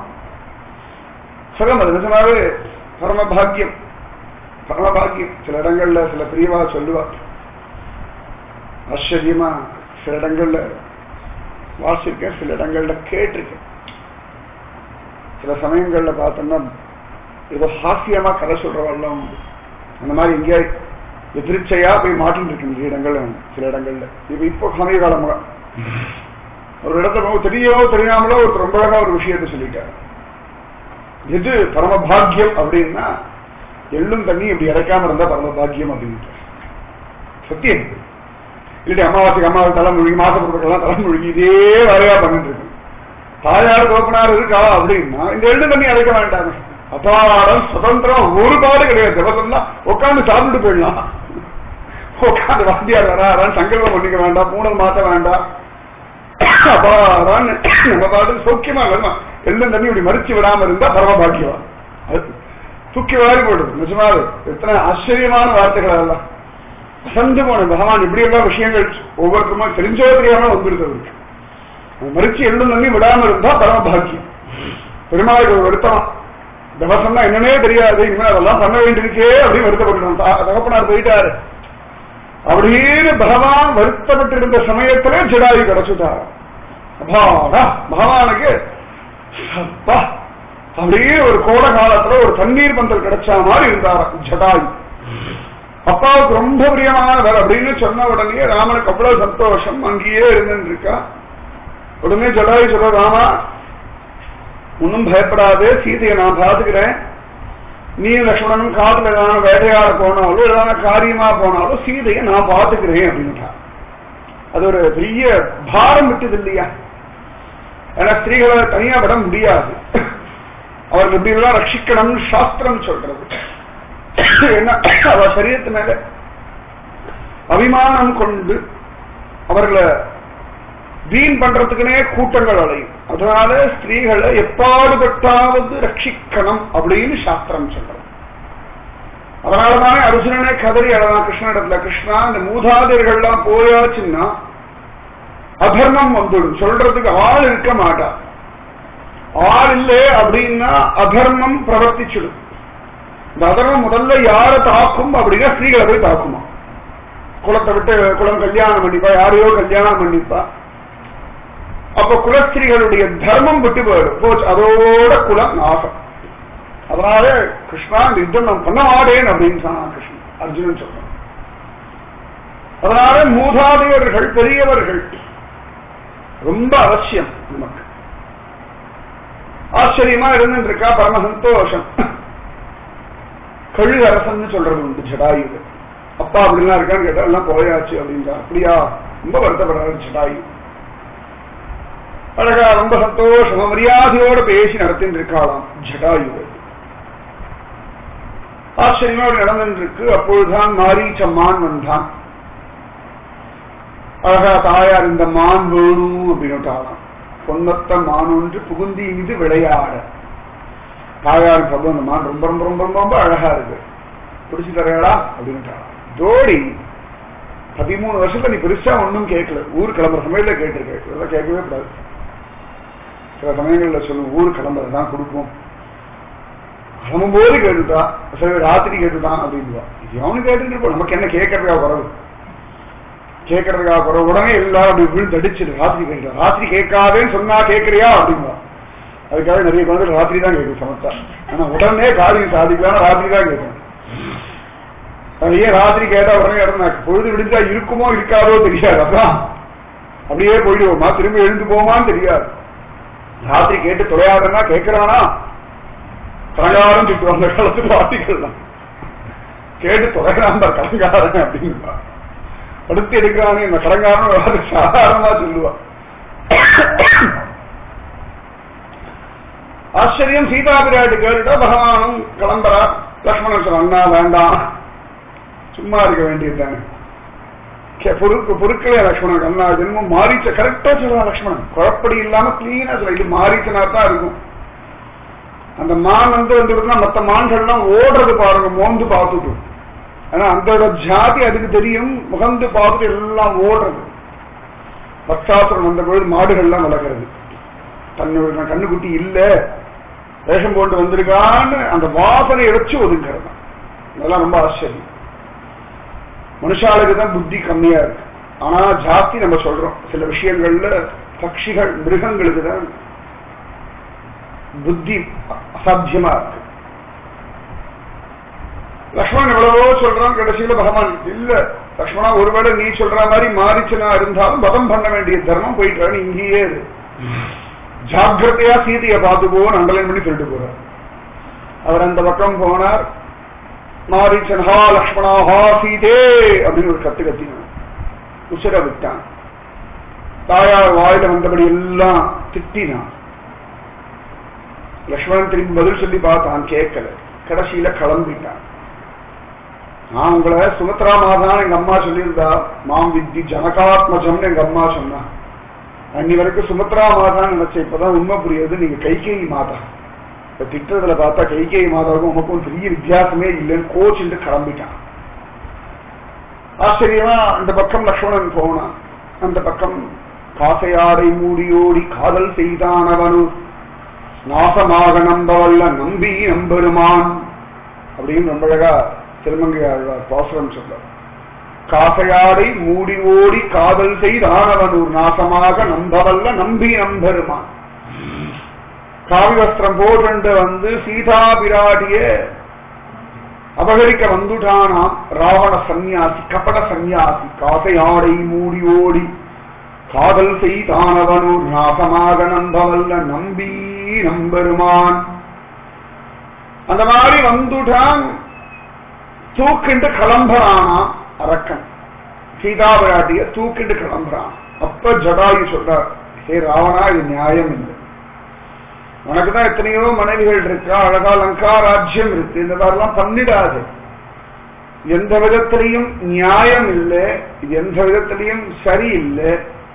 சுகம் அது நிஜமாவே பரமபாகியம் பரமபாகியம் சில இடங்கள்ல சில பிரியவா சொல்லுவா ஆச்சரியமா சில இடங்கள்ல வாசிருக்கேன் சில இடங்கள்ல கேட்டிருக்கேன் சில சமயங்கள்ல பார்த்தோம்னா ஏதோ ஹாஸ்யமா கதை சொல்றவெல்லாம் உண்டு அந்த மாதிரி எங்கேயா எதிர்ச்சையா போய் மாட்டின்னு இருக்கு நிறைய இடங்கள்ல சில இடங்கள்ல இப்ப இப்போ சமய காலமாக ஒரு இடத்துல தெரியவோ தெரியாமலோ ஒருத்தர் ரொம்ப அழகா ஒரு விஷயத்தை சொல்லிட்டாரு எது பரமபாகியம் அப்படின்னா எள்ளும் தண்ணி இப்படி இறைக்காம இருந்தா பரமபாகியம் அப்படின்ட்டு சத்தியம் இல்லாட்டி அமாவாசைக்கு அம்மாவுக்கு தலைமொழி மாசப்படுறதுக்கெல்லாம் தலைமொழி இதே வரையா பண்ணிட்டு இருக்கு தாயார் தோப்பனார் இருக்கா அப்படின்னா இந்த எள்ளு தண்ணி அழைக்க வேண்டாம் அபாரம் சுதந்திரம் ஒரு பாடு கிடையாது ஜபசம்னா உட்காந்து சாப்பிட்டு போயிடலாம் உட்காந்து வாத்தியார் வராரான்னு சங்கல்பம் பண்ணிக்க வேண்டாம் மூணல் மாத்த வேண்டாம் அபாரான்னு நம்ம பாட்டு சௌக்கியமா வேணும் எள்ளு தண்ணி இப்படி மறிச்சு விடாம இருந்தா பரமபாக்கியவா அது தூக்கி வாரி போடுது நிஜமாவே எத்தனை ஆச்சரியமான வார்த்தைகள் அதெல்லாம் அசந்து போன பகவான் இப்படி எல்லாம் விஷயங்கள் ஒவ்வொருத்தருமா தெரிஞ்சோ தெரியாம வந்துருது அவருக்கு மறிச்சு எள்ளும் தண்ணி விடாம இருந்தா பரமபாக்கியம் பெருமாளுக்கு ஒரு வருத்தம் தவசம்னா என்னன்னே தெரியாது இனிமே அதெல்லாம் பண்ண வேண்டியிருக்கே அப்படின்னு வருத்தப்பட்டு தகப்பனார் போயிட்டாரு அப்படின்னு பகவான் வருத்தப்பட்டு இருந்த சமயத்திலே ஜடாயு கிடைச்சுட்டார் அப்பாடா பகவானுக்கு அப்பா அப்படியே ஒரு கோட காலத்துல ஒரு தண்ணீர் பந்தல் கிடைச்ச மாதிரி இருந்தார் ஜடாயு அப்பாவுக்கு ரொம்ப பிரியமானவர் அப்படின்னு சொன்ன உடனே ராமனுக்கு அவ்வளவு சந்தோஷம் அங்கேயே இருந்துட்டு இருக்கா உடனே ஜடாயு சொல்ற ராமா ஒன்னும் பயப்படாது சீதையை நான் பார்த்துக்கிறேன் நீ லக்ஷ்மணனும் காட்டுல ஏதாவது வேட்டையாட போனாலும் ஏதாவது காரியமா போனாலும் சீதையை நான் பார்த்துக்கிறேன் அப்படின்ட்டா அது ஒரு பெரிய பாரம் விட்டது இல்லையா ஏன்னா ஸ்திரீகளை தனியா விட முடியாது அவர்கள் இப்படி எல்லாம் ரட்சிக்கணும் சாஸ்திரம் சொல்றது என்ன அவ சரீரத்து மேல அபிமானம் கொண்டு அவர்களை வீண் பண்றதுக்குனே கூட்டங்கள் அலையும் அதனால ஸ்திரீகளை எப்பாடுபட்டாவது ரட்சிக்கணும் அப்படின்னு சாஸ்திரம் சொல்றது அதனாலதானே அர்ஜுனனே கதறி அழகான் கிருஷ்ணனிடத்துல கிருஷ்ணா இந்த மூதாதையர்கள்லாம் போயாச்சுன்னா அதர்மம் வந்துடும் சொல்றதுக்கு ஆள் இருக்க மாட்டா ஆள் இல்லை அப்படின்னா அதர்மம் பிரவர்த்திச்சிடும் இந்த அதர்மம் முதல்ல யாரை தாக்கும் அப்படின்னா ஸ்திரீகளை போய் தாக்குமா குலத்தை விட்டு குலம் கல்யாணம் பண்ணிப்பா யாரையோ கல்யாணம் பண்ணிப்பா அப்ப குலஸ்திரிகளுடைய தர்மம் விட்டு போயிடும் போச்சு அதோட குலம் நாசம் அதனால கிருஷ்ணா இந்த யுத்தம் நான் பண்ண மாட்டேன் அப்படின்னு சொன்னான் கிருஷ்ணன் அர்ஜுனன் சொல்றான் அதனால மூதாதையர்கள் பெரியவர்கள் ரொம்ப அவசியம் நமக்கு ஆச்சரியமா இருந்துட்டு இருக்கா பரம சந்தோஷம் கழுகு அரசன் சொல்றது உண்டு ஜடாயு அப்பா அப்படிலாம் இருக்கான்னு கேட்டா எல்லாம் போயாச்சு அப்படின்றா அப்படியா ரொம்ப வருத்தப்படுறாரு ஜடாயு அழகா ரொம்ப சந்தோஷமா மரியாதையோட பேசி நடத்தின்னு இருக்காளாம் ஜடாயு ஆச்சரியமா நடந்துட்டு இருக்கு அப்பொழுதுதான் மாரீச்சம்மான் வந்தான் அழகா தாயார் இந்த மான் வேணும் அப்படின்னு பொன்னத்த மான் ஒன்று புகுந்தி மீது விளையாட தாயார் சொல்லும் அந்த மான் ரொம்ப ரொம்ப ரொம்ப ரொம்ப ரொம்ப அழகா இருக்கு பிடிச்சு தரையாடா அப்படின்ட்டான் ஜோடி பதிமூணு வருஷத்துல நீ பெருசா ஒன்றும் கேட்கல ஊர் கிளம்புற சமயத்துல கேட்டிருக்க இதெல்லாம் கேட்கவே கூடாது சில சமயங்கள்ல சொல்லும் ஊர் கிளம்புறதுதான் கொடுப்போம் கிளம்பும்போது கேட்டுட்டான் சரி ராத்திரி கேட்டுட்டான் அப்படின்வா இது அவனு கேட்டுட்டு இருப்போம் நமக்கு என்ன கேட்கறதுக்காக குறவு கேட்கறதுக்காக குறவு உடனே எல்லாரும் அப்படி விழுந்து அடிச்சிடு ராத்திரி கேட்கலாம் ராத்திரி கேட்காதேன்னு சொன்னா கேட்கறியா அப்படின்பா அதுக்காக நிறைய குழந்தைகள் ராத்திரி தான் கேட்கும் சமத்தா ஆனா உடனே காரியம் சாதிக்கலாம் ராத்திரி தான் கேட்கும் அது ஏன் ராத்திரி கேட்டா உடனே இறந்தா பொழுது விடிஞ்சா இருக்குமோ இருக்காதோ தெரியாது அதான் அப்படியே போயிடுவோமா திரும்ப எழுந்து போமான்னு தெரியாது ராத்திரி கேட்டு தொலையாதன்னா கேட்கிறானா கலங்காரம் சுட்டுவாங்க அந்த காலத்து வார்த்தைகள் தான் கேட்டு தொலைகிறான் கலங்காரன் அப்படின்னு அடுத்து எடுக்கிறானே இந்த கடங்காரன் சாதாரணமா சொல்லுவா ஆச்சரியம் சீதா பிராட்டி கேட்டுட்டா பகவானும் கிளம்புறா லக்ஷ்மணன் சொல்ல அண்ணா வேண்டாம் சும்மா இருக்க வேண்டியதுதானே பொறுக்கு பொருட்களே லக்ஷ்மணன் அண்ணா ஜென்மம் மாறிச்ச கரெக்டா சொல்றான் லக்ஷ்மணன் குழப்படி இல்லாம கிளீனா சொல்ல இது மாறிச்சனா தான் இருக்கும் அந்த மான் வந்து வந்துருக்குன்னா மத்த மான்கள்லாம் ஓடுறது பாருங்க மோந்து பார்த்துட்டு ஆனா அந்த ஜாதி அதுக்கு தெரியும் முகந்து பார்த்துட்டு எல்லாம் ஓடுறது பக்தாசுரன் வந்த பொழுது மாடுகள்லாம் வளர்க்கறது தன்னோட கண்ணுக்குட்டி இல்ல வேஷம் போட்டு வந்திருக்கான்னு அந்த வாசனை வச்சு ஒதுங்கிறது அதெல்லாம் ரொம்ப ஆச்சரியம் மனுஷாளுக்கு தான் புத்தி கம்மியா இருக்கு ஆனா ஜாஸ்தி நம்ம சொல்றோம் சில விஷயங்கள்ல பட்சிகள் மிருகங்களுக்கு தான் புத்தி அசாத்தியமா இருக்கு லக்ஷ்மணன் எவ்வளவோ சொல்றான் கடைசியில பகவான் இல்ல லக்ஷ்மணா ஒருவேளை நீ சொல்ற மாதிரி மாறிச்சுனா இருந்தாலும் வதம் பண்ண வேண்டிய தர்மம் போயிட்டு இங்கேயே இரு ஜாக்கிரதையா சீதையை பார்த்து போன்னு அண்டலைன் பண்ணி சொல்லிட்டு போறார் அவர் அந்த பக்கம் போனார் மாரிச்சன் ஹா லக்ஷ்மணா ஹா சீதே அப்படின்னு ஒரு கத்து கத்தினான் உசிர விட்டான் தாயார் வாயில வந்தபடி எல்லாம் திட்டினான் லக்ஷ்மணன் திரும்பி பதில் சொல்லி பார்த்தான் கேட்கல கடைசியில கிளம்பிட்டான் நான் உங்களை சுமத்ரா மாதான் எங்க அம்மா சொல்லியிருந்தா மாம் வித்தி ஜனகாத்மஜம்னு எங்க அம்மா சொன்னா அன்னி வரைக்கும் சுமத்ரா மாதான் நினைச்சேன் இப்பதான் உண்மை புரியுது நீங்க கைகேயி மாதா இப்ப திட்டத்துல பார்த்தா கைகேயி மாதாவுக்கும் உமக்கும் பெரிய வித்தியாசமே இல்லைன்னு கோச்சிட்டு கிளம்பிட்டான் ஆச்சரியமா அந்த பக்கம் லக்ஷ்மணன் போனான் அந்த பக்கம் காசையாடை மூடியோடி காதல் செய்தானவனு நாசமாக நம்பவல்ல நம்பி நம்பெருமான் அப்படின்னு ரொம்ப அழகா திருமங்கை ஆழ்வார் பாசுரம் சொல்றார் காசையாடை மூடி ஓடி காதல் செய்தானவனூர் நாசமாக நம்பவல்ல நம்பி நம்பெருமான் காவி வஸ்திரம் போட்டு வந்து சீதா பிராட்டிய அபகரிக்க வந்துட்டானாம் ராவண சந்நியாசி கபட சந்நியாசி காசையாடை மூடி ஓடி காதல் செய்தானவனூர் நாசமாக நம்பவல்ல நம்பி நம்பெருமான் அந்த மாதிரி வந்துட்டான் தூக்கிண்டு கிளம்புறானா அரக்கன் சீதா பிராட்டிய தூக்கிண்டு கிளம்புறான் அப்ப ஜடாயு சொல்றார் ஹே ராவணா இது நியாயம் இல்லை உனக்குதான் எத்தனையோ மனைவிகள் இருக்கா அழகா லங்கா ராஜ்யம் இருக்கு இந்த மாதிரிலாம் பண்ணிடாது எந்த விதத்திலையும் நியாயம் இல்லை எந்த விதத்திலையும் சரியில்லை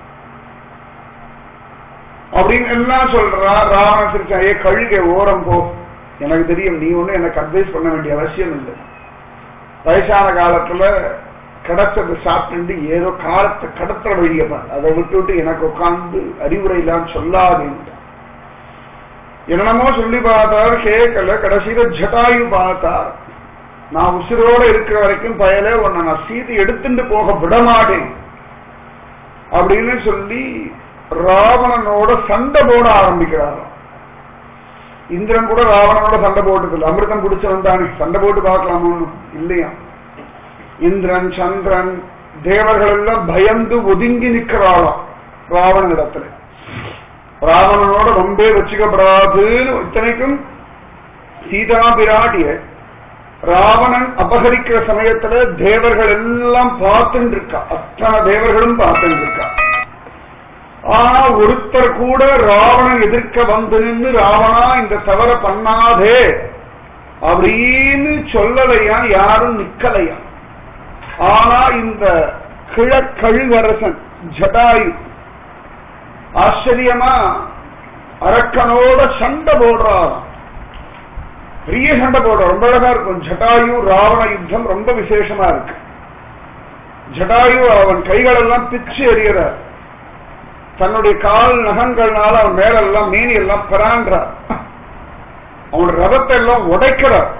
அப்படின்னு எல்லாம் சொல்றா ராவண சிரிச்சாயே கழுக ஓரம் போ எனக்கு தெரியும் நீ ஒண்ணு எனக்கு அட்வைஸ் பண்ண வேண்டிய அவசியம் இல்லை வயசான காலத்துல கிடைச்சது சாப்பிட்டு ஏதோ காலத்தை கடத்துற வழியப்ப அதை விட்டுவிட்டு எனக்கு உட்கார்ந்து அறிவுரை எல்லாம் சொல்லாதேன்னு என்னமோ சொல்லி பார்த்தார் கேட்கல கடைசியில ஜட்டாயு பார்த்தார் நான் உசிரோட இருக்கிற வரைக்கும் பயல உன்னை நான் சீதை எடுத்துட்டு போக விடமாட்டேன் அப்படின்னு சொல்லி ராவணனோட சண்டை போட ஆரம்பிக்கிறாராம் இந்திரன் கூட ராவணனோட சண்டை போட்டதில்லை அமிர்தம் குடிச்சவன் தானே சண்டை போட்டு பார்க்கலாமோன்னு இல்லையா இந்திரன் சந்திரன் தேவர்கள் எல்லாம் பயந்து ஒதுங்கி நிற்கிறாளாம் ராவணன் இடத்துல ராவணனோட ரொம்ப வச்சுக்கப்படாதுன்னு இத்தனைக்கும் சீதா பிராட்டிய ராவணன் அபகரிக்கிற சமயத்துல தேவர்கள் எல்லாம் பார்த்துட்டு இருக்கா அத்தனை தேவர்களும் பார்த்துட்டு இருக்கா ஆனா ஒருத்தர் கூட ராவணன் எதிர்க்க வந்து நின்று ராவணா இந்த தவற பண்ணாதே அப்படின்னு சொல்லலையா யாரும் நிக்கலையா ஆனா இந்த கிழக்கழுவரசன் ஜட்டாயு ஆச்சரியமா அரக்கனோட சண்டை போடுறாராம் பெரிய சண்டை போடுற ரொம்ப அழகா இருக்கும் ஜட்டாயு ராவண யுத்தம் ரொம்ப விசேஷமா இருக்கு ஜட்டாயு அவன் கைகளெல்லாம் பிச்சு எறிகிறார் தன்னுடைய கால் நகங்கள்னால அவன் மேலெல்லாம் மீனி எல்லாம் பிராண்டார் அவனுடைய ரதத்தை எல்லாம் உடைக்கிறார்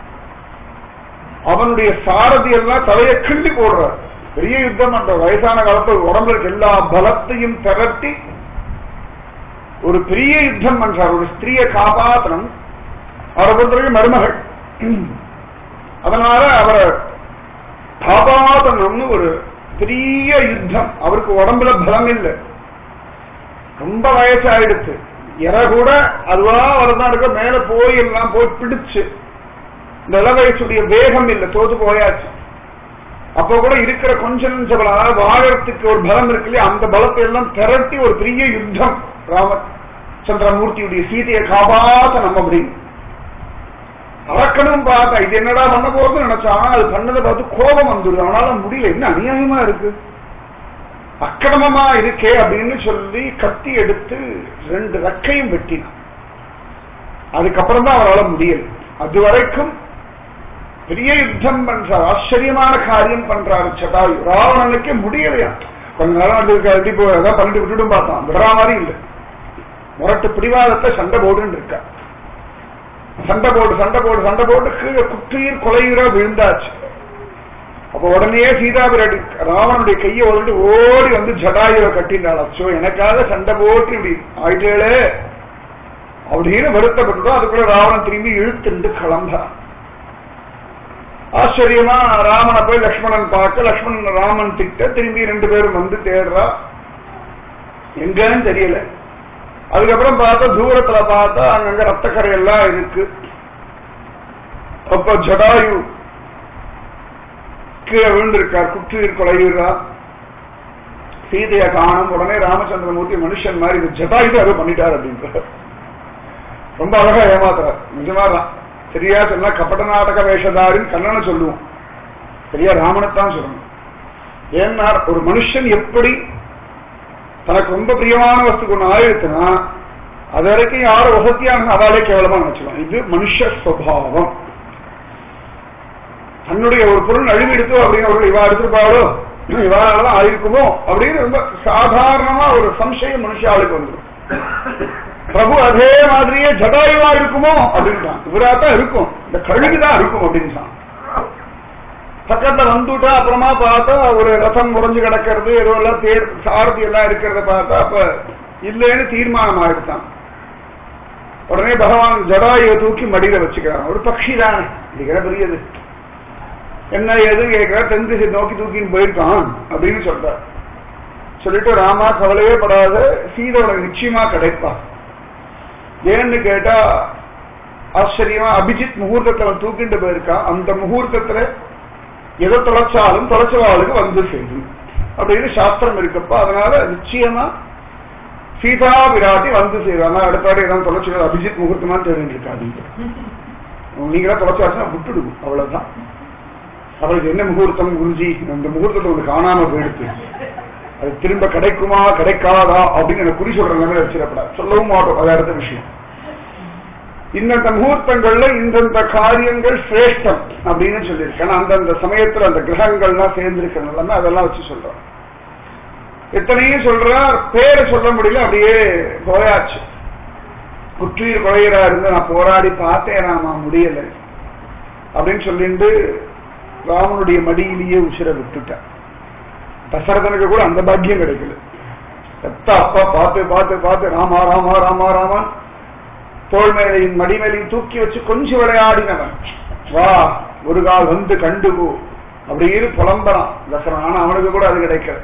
அவனுடைய சாரதி எல்லாம் தலையை கிள்ளி போடுறார் பெரிய யுத்தம் அந்த வயசான காலத்தில் உடம்புல இருக்க எல்லா பலத்தையும் திரட்டி ஒரு பெரிய யுத்தம் பண்றார் ஒரு ஸ்திரீயை காப்பாற்றணும் அவரை பொறுத்தவரைக்கும் மருமகள் அதனால அவரை காப்பாற்றணும்னு ஒரு பெரிய யுத்தம் அவருக்கு உடம்புல பலம் இல்லை ரொம்ப வயசாயிடுச்சு இற கூட அதுவா வரதான் இருக்க மேல போய் எல்லாம் போய் பிடிச்சு இந்த இளவயசுடைய வேகம் இல்லை தோத்து போயாச்சு அப்போ கூட இருக்கிற கொஞ்ச நஞ்ச பலம் அதாவது வாழறதுக்கு ஒரு பலம் இருக்கு இல்லையா அந்த பலத்தை எல்லாம் திரட்டி ஒரு பெரிய யுத்தம் ராமச்சந்திரமூர்த்தியுடைய சீதையை காப்பாத்த நம்ம அப்படின்னு அரக்கனும் பார்த்தா இது என்னடா பண்ண போறது நினைச்சா அது பண்ணதை பார்த்து கோபம் வந்துடுது அவனால முடியல என்ன அநியாயமா இருக்கு அக்கிரமமா இருக்கே அப்படின்னு சொல்லி கத்தி எடுத்து ரெண்டு ரெக்கையும் வெட்டினான் அதுக்கப்புறம் தான் அவரால் முடியல அது வரைக்கும் பெரிய யுத்தம் பண்றார் ஆச்சரியமான காரியம் பண்றாரு சடாயு ராவணனுக்கே முடியலையா கொஞ்ச நேரம் அது கட்டி போய் ஏதாவது பண்ணிட்டு விட்டுட்டும் பார்த்தான் விடுற மாதிரி இல்லை முரட்டு பிடிவாதத்தை சண்டை போடுன்னு இருக்கா சண்டை போட்டு சண்டை போட்டு சண்டை போட்டு கீழே குற்றீர் கொலையுறா விழுந்தாச்சு அப்ப உடனே சீதாபிராட்டி ராவனுடைய கையை உதட்டு ஓடி வந்து ஜடாயுவை கட்டினாள் அச்சோ எனக்காக சண்டை போட்டு இப்படி ஆயிட்டேளே அப்படின்னு வருத்தப்பட்டோம் அதுக்குள்ள ராவணன் திரும்பி இழுத்துண்டு கிளம்புறான் ஆச்சரியமா ராமனை போய் லக்ஷ்மணன் பார்க்க லக்ஷ்மணன் ராமன் திட்ட திரும்பி ரெண்டு பேரும் வந்து தேடுறா எங்கன்னு தெரியல அதுக்கப்புறம் பார்த்தா தூரத்துல பார்த்தா அங்கங்க ரத்தக்கரை எல்லாம் இருக்கு அப்ப ஜடாயு கீழே விழுந்திருக்கார் குற்றுயிர் கொலையுறா சீதைய காணும் உடனே ராமச்சந்திரமூர்த்தி மனுஷன் மாதிரி இது ஜடாயுது அதை பண்ணிட்டார் அப்படின்றார் ரொம்ப அழகா ஏமாத்துறார் நிஜமாதான் சரியா சொன்னா கபட நாடக வேஷதாரின்னு கண்ணனை சொல்லுவோம் சரியா ராமனைத்தான் சொல்லணும் ஏன்னா ஒரு மனுஷன் எப்படி தனக்கு ரொம்ப பிரியமான வஸ்துக்கு ஒண்ணு ஆயிடுச்சுன்னா அது வரைக்கும் யாரும் வசதியான அதாலே கேவலமா நினைச்சுக்கலாம் இது மனுஷ சுவாவம் தன்னுடைய ஒரு பொருள் அழிவெடுத்து அப்படின்னு அவர்கள் இவா எடுத்திருப்பாளோ இவாளாலதான் ஆயிருக்குமோ அப்படின்னு ரொம்ப சாதாரணமா ஒரு சம்சயம் மனுஷாளுக்கு வந்துடும் பிரபு அதே மாதிரியே ஜடாயுவா இருக்குமோ அப்படின்ட்டான் இவராத்தான் இருக்கும் இந்த கழுகுதான் இருக்கும் அப்படின்ட்டான் பக்கத்துல வந்துட்டா அப்புறமா பார்த்தா ஒரு ரசம் முறைஞ்சு கிடக்கிறது ஏதோ எல்லாம் தேர் சாரதி எல்லாம் இருக்கிறத பார்த்தா அப்ப இல்லைன்னு தீர்மானம் ஆயிடுச்சான் உடனே பகவான் ஜடாயை தூக்கி மடியில வச்சுக்கிறான் ஒரு பக்ஷி தானே இதுக்கிற பெரியது என்ன ஏது கேட்கிற தென் திசை நோக்கி தூக்கின்னு போயிருக்கான் அப்படின்னு சொல்றார் சொல்லிட்டு ராமா கவலையே படாத சீதை உனக்கு நிச்சயமா கிடைப்பா ஏன்னு கேட்டா ஆச்சரியமா அபிஜித் முகூர்த்தத்துல தூக்கிட்டு போயிருக்கான் அந்த முகூர்த்தத்துல எதை தொலைச்சாலும் தொலைச்சவாளுக்கு வந்து செய்யும் அப்படின்னு சாஸ்திரம் இருக்கப்பா அதனால நிச்சயமா சீதா விராட்டி வந்து செய்வாங்க அடுத்தாடி ஏதாவது தொலைச்சு அபிஜித் முகூர்த்தமா தெரிஞ்சு இருக்காது நீங்களா தொலைச்சாச்சுன்னா விட்டுடுவோம் அவ்வளவுதான் அவளுக்கு என்ன முகூர்த்தம் குருஜி அந்த முகூர்த்தத்தை ஒன்று காணாம போயிடுச்சு அது திரும்ப கிடைக்குமா கிடைக்காதா அப்படின்னு எனக்கு குறி சொல்ற நிலைமையில வச்சிடப்படாது சொல்லவும் மாட்டோம் அது அடுத்த விஷயம் இந்தந்த முகூர்த்தங்கள்ல இந்தந்த காரியங்கள் சிரேஷ்டம் அப்படின்னு சொல்லியிருக்கேன் அந்தந்த சமயத்துல அந்த கிரகங்கள்லாம் சேர்ந்திருக்கிறதுனால அதெல்லாம் வச்சு சொல்றோம் எத்தனையும் சொல்றார் பேரை சொல்ல முடியல அப்படியே போயாச்சு குற்றீர் கொலையரா இருந்து நான் போராடி பார்த்தேன் நாம முடியல அப்படின்னு சொல்லிட்டு ராமனுடைய மடியிலேயே உசிர விட்டுட்டேன் தசரதனுக்கு கூட அந்த பாக்கியம் கிடைக்கல எத்த அப்பா பார்த்து பார்த்து பார்த்து ராமா ராமா ராமா ராமா தோல் மேலையும் மடி மேலையும் தூக்கி வச்சு கொஞ்சம் விளையாடினவன் வா ஒரு கால் வந்து கண்டுகோ அப்படின்னு புலம்பறான் தசரன் ஆனா அவனுக்கு கூட அது கிடைக்கல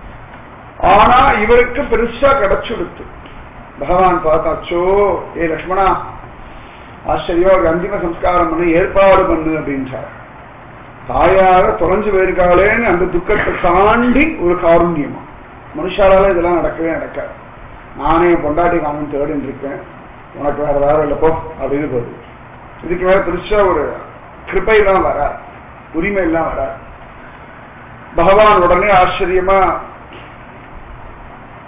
ஆனா இவருக்கு பெருசா கிடைச்சுடுத்து பகவான் பார்த்தாச்சோ ஏ லக்ஷ்மணா ஆச்சரியம் ஒரு அந்திம சம்ஸ்காரம் பண்ணி ஏற்பாடு பண்ணு அப்படின்றார் தாயார தொலைஞ்சு போயிருக்காளேன்னு அந்த துக்கத்தை தாண்டி ஒரு காருண்யமா மனுஷாலால இதெல்லாம் நடக்கவே நடக்காது நானே பொண்டாட்டி காணும் தேடின்னு இருக்கேன் உனக்கு வேற வேற இல்லப்போ அப்படின்னு போகுது இதுக்கு மேல பெருசா ஒரு கிருப்பை எல்லாம் வரா உரிமை எல்லாம் வரா பகவான் உடனே ஆச்சரியமா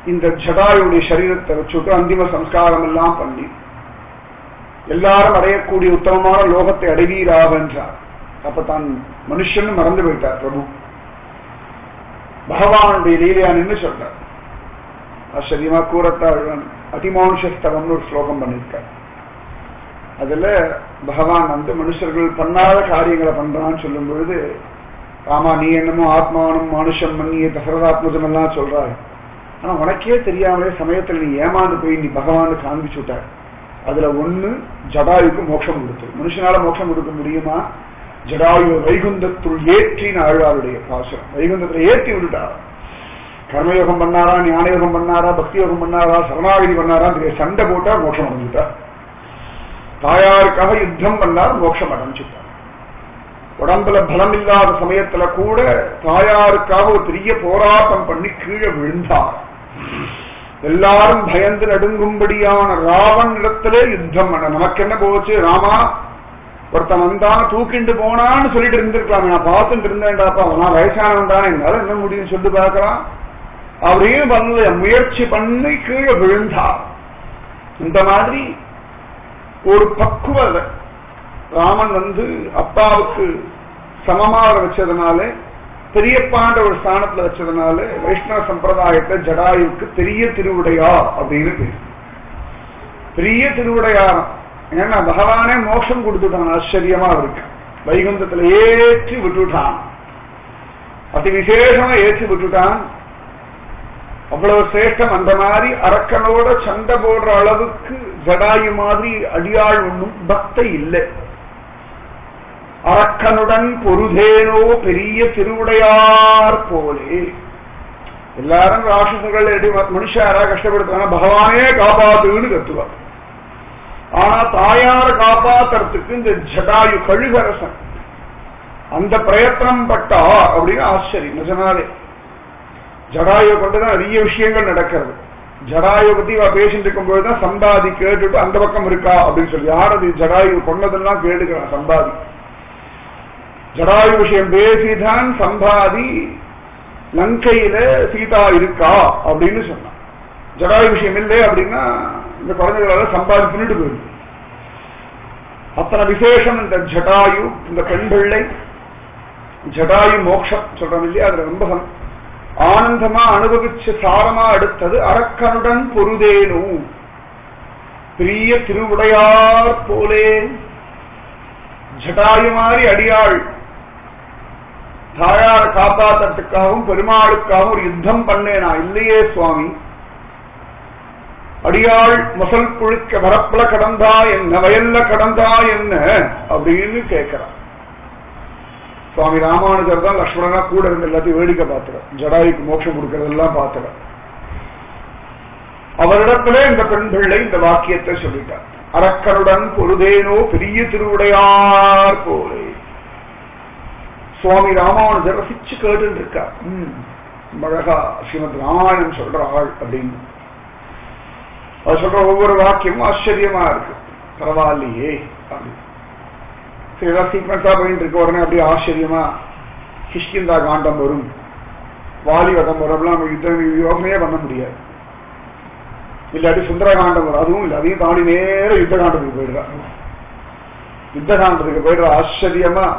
இந்த ஜடாயுடைய சரீரத்தை வச்சுட்டு அந்திம சம்ஸ்காரம் எல்லாம் பண்ணி எல்லாரும் அடையக்கூடிய உத்தமமான லோகத்தை அடைவீராக என்றார் அப்ப தான் மனுஷன் மறந்து போயிட்டார் பிரபு பகவானுடைய லீலையா நின்று சொல்றார் ஆச்சரியமா கூறத்தாழ்வன் அதிமானுஷஸ்தவம்னு ஒரு ஸ்லோகம் பண்ணியிருக்கார் அதுல பகவான் வந்து மனுஷர்கள் பண்ணாத காரியங்களை பண்றான்னு சொல்லும் பொழுது ஆமா நீ என்னமோ ஆத்மானம் மனுஷம் மன்னிய தசரதாத்மஜம் எல்லாம் சொல்றாரு ஆனா உனக்கே தெரியாமலே சமயத்துல நீ ஏமாந்து போய் நீ பகவானு காண்பிச்சு விட்டார் அதுல ஒண்ணு ஜடாயுக்கு மோட்சம் கொடுத்து மனுஷனால மோட்சம் கொடுக்க முடியுமா ஜடாயு வைகுந்தத்துள் ஏற்றின ஆழ்வாருடைய பாசம் வைகுந்தத்துல ஏற்றி விட்டுட்டார் கர்மயோகம் பண்ணாரா ஞானயோகம் பண்ணாரா பக்தி யோகம் பண்ணாரா சரணாகதி பண்ணாரா தெரிய சண்டை போட்டா மோட்சம் அடைஞ்சுட்டார் தாயாருக்காக யுத்தம் பண்ணார் மோட்சம் அடைஞ்சுட்டார் உடம்புல பலம் இல்லாத சமயத்துல கூட தாயாருக்காக ஒரு பெரிய போராட்டம் பண்ணி கீழே விழுந்தார் எல்லாரும் பயந்து நடுங்கும்படியான ராவன் இடத்திலே யுத்தம் பண்ண நமக்கு என்ன போச்சு ராமா ஒருத்தன் வந்தான் தூக்கிண்டு போனான்னு சொல்லிட்டு இருந்திருக்கலாம் நான் பார்த்துட்டு இருந்தேன்டாப்பா அவனா வயசானவன் தானே என்னால என்ன முடியும் சொல்லி பார்க்கலாம் அவரையே வந்து முயற்சி பண்ணி கீழே விழுந்தார் இந்த மாதிரி ஒரு பக்குவத ராமன் வந்து அப்பாவுக்கு சமமாக வச்சதுனால பெரியப்பான்ற ஒரு ஸ்தானத்துல வச்சதுனால வைஷ்ணவ சம்பிரதாயத்தை ஜடாயுக்கு பெரிய திருவுடையா அப்படின்னு பேரு பெரிய திருவுடையாரம் ஏன்னா பகவானே மோட்சம் கொடுத்துட்டான் ஆச்சரியமா இருக்கு வைகுந்தத்துல ஏற்றி விட்டுட்டான் அதி விசேஷமா ஏற்றி விட்டுட்டான் அவ்வளவு சிரேஷ்டம் அந்த மாதிரி அரக்கனோட சண்டை போடுற அளவுக்கு ஜடாயு மாதிரி அடியாள் ஒன்றும் பக்தை இல்லை அரக்கனுடன் பொருதேனோ பெரிய திருவுடையார் போலே எல்லாரும் ராட்சசர்கள் எடி மனுஷன் யாராவது கஷ்டப்படுத்துறாங்க பகவானே காப்பாத்துன்னு கத்துவார் ஆனா தாயார காப்பாத்துறதுக்கு இந்த ஜடாயு கழுகரசன் அந்த பிரயத்தனம் பட்டா அப்படின்னு ஆச்சரியம் நிஜமாவே ஜடாயை கொண்டுதான் நிறைய விஷயங்கள் நடக்கிறது ஜடாயை பத்தி இவ பேசிட்டு இருக்கும்போது தான் சம்பாதி கேட்டுட்டு அந்த பக்கம் இருக்கா அப்படின்னு சொல்லி யார் அது ஜடாயு கொண்டதெல்லாம் கேட்டுக்கிறான் சம்பாதி ஜடாயு விஷயம் பேசிதான் சம்பாதி லங்கையில சீதா இருக்கா அப்படின்னு சொன்னான் ஜடாயு விஷயம் இல்லை அப்படின்னா இந்த குழந்தைகளால சம்பாதி தின்னுட்டு போயிருக்கு அத்தனை விசேஷம் இந்த ஜடாயு இந்த பெண் பிள்ளை ஜடாயு மோக்ஷம் சொல்றோம் இல்லையா அதுல ரொம்ப சம்- ஆனந்தமா அனுபவிச்சு சாரமா எடுத்தது அரக்கனுடன் பொருதேனு பெரிய திருவுடையார் போலே ஜடாயு மாதிரி அடியாள் தாயார் காப்பாத்துறதுக்காகவும் பெருமாளுக்காகவும் ஒரு யுத்தம் பண்ணேனா இல்லையே சுவாமி அடியாள் மசல் புழுக்க வரப்புல கடந்தா என்ன வயல்ல கடந்தா என்ன அப்படின்னு கேட்கிறான் சுவாமி ராமானுஜர் தான் லக்ஷ்மணனா கூட இருந்து எல்லாத்தையும் வேடிக்கை பார்த்துறார் ஜடாயுக்கு மோட்சம் கொடுக்கறதெல்லாம் பார்த்துறார் அவரிடத்திலே இந்த பெண் பிள்ளை இந்த வாக்கியத்தை சொல்லிட்டார் அரக்கனுடன் பொருதேனோ பெரிய திருவுடையார் போலே சுவாமி ராமானுஜர் ரசிச்சு கேட்டு இருக்கார் ம், ரொம்ப அழகா ஸ்ரீமத் ராமாயணம் சொல்ற ஆள் அப்படின்னு அவர் சொல்ற ஒவ்வொரு வாக்கியமும் ஆச்சரியமா இருக்கு பரவாயில்லையே அப்படின்னு சரி ஏதாவது சீக்வன்ஸா போயிட்டு இருக்க உடனே அப்படியே ஆச்சரியமா கிஷ்கிந்தா காண்டம் வரும் வாலி வதம் வரும் நம்ம யுத்தம் யோசனையே பண்ண முடியாது இல்லாட்டி சுந்தர காண்டம் வரும் அதுவும் இல்லை அதையும் தாண்டி நேர யுத்த காண்டத்துக்கு போயிடுறா யுத்த காண்டத்துக்கு போயிடுற ஆச்சரியமா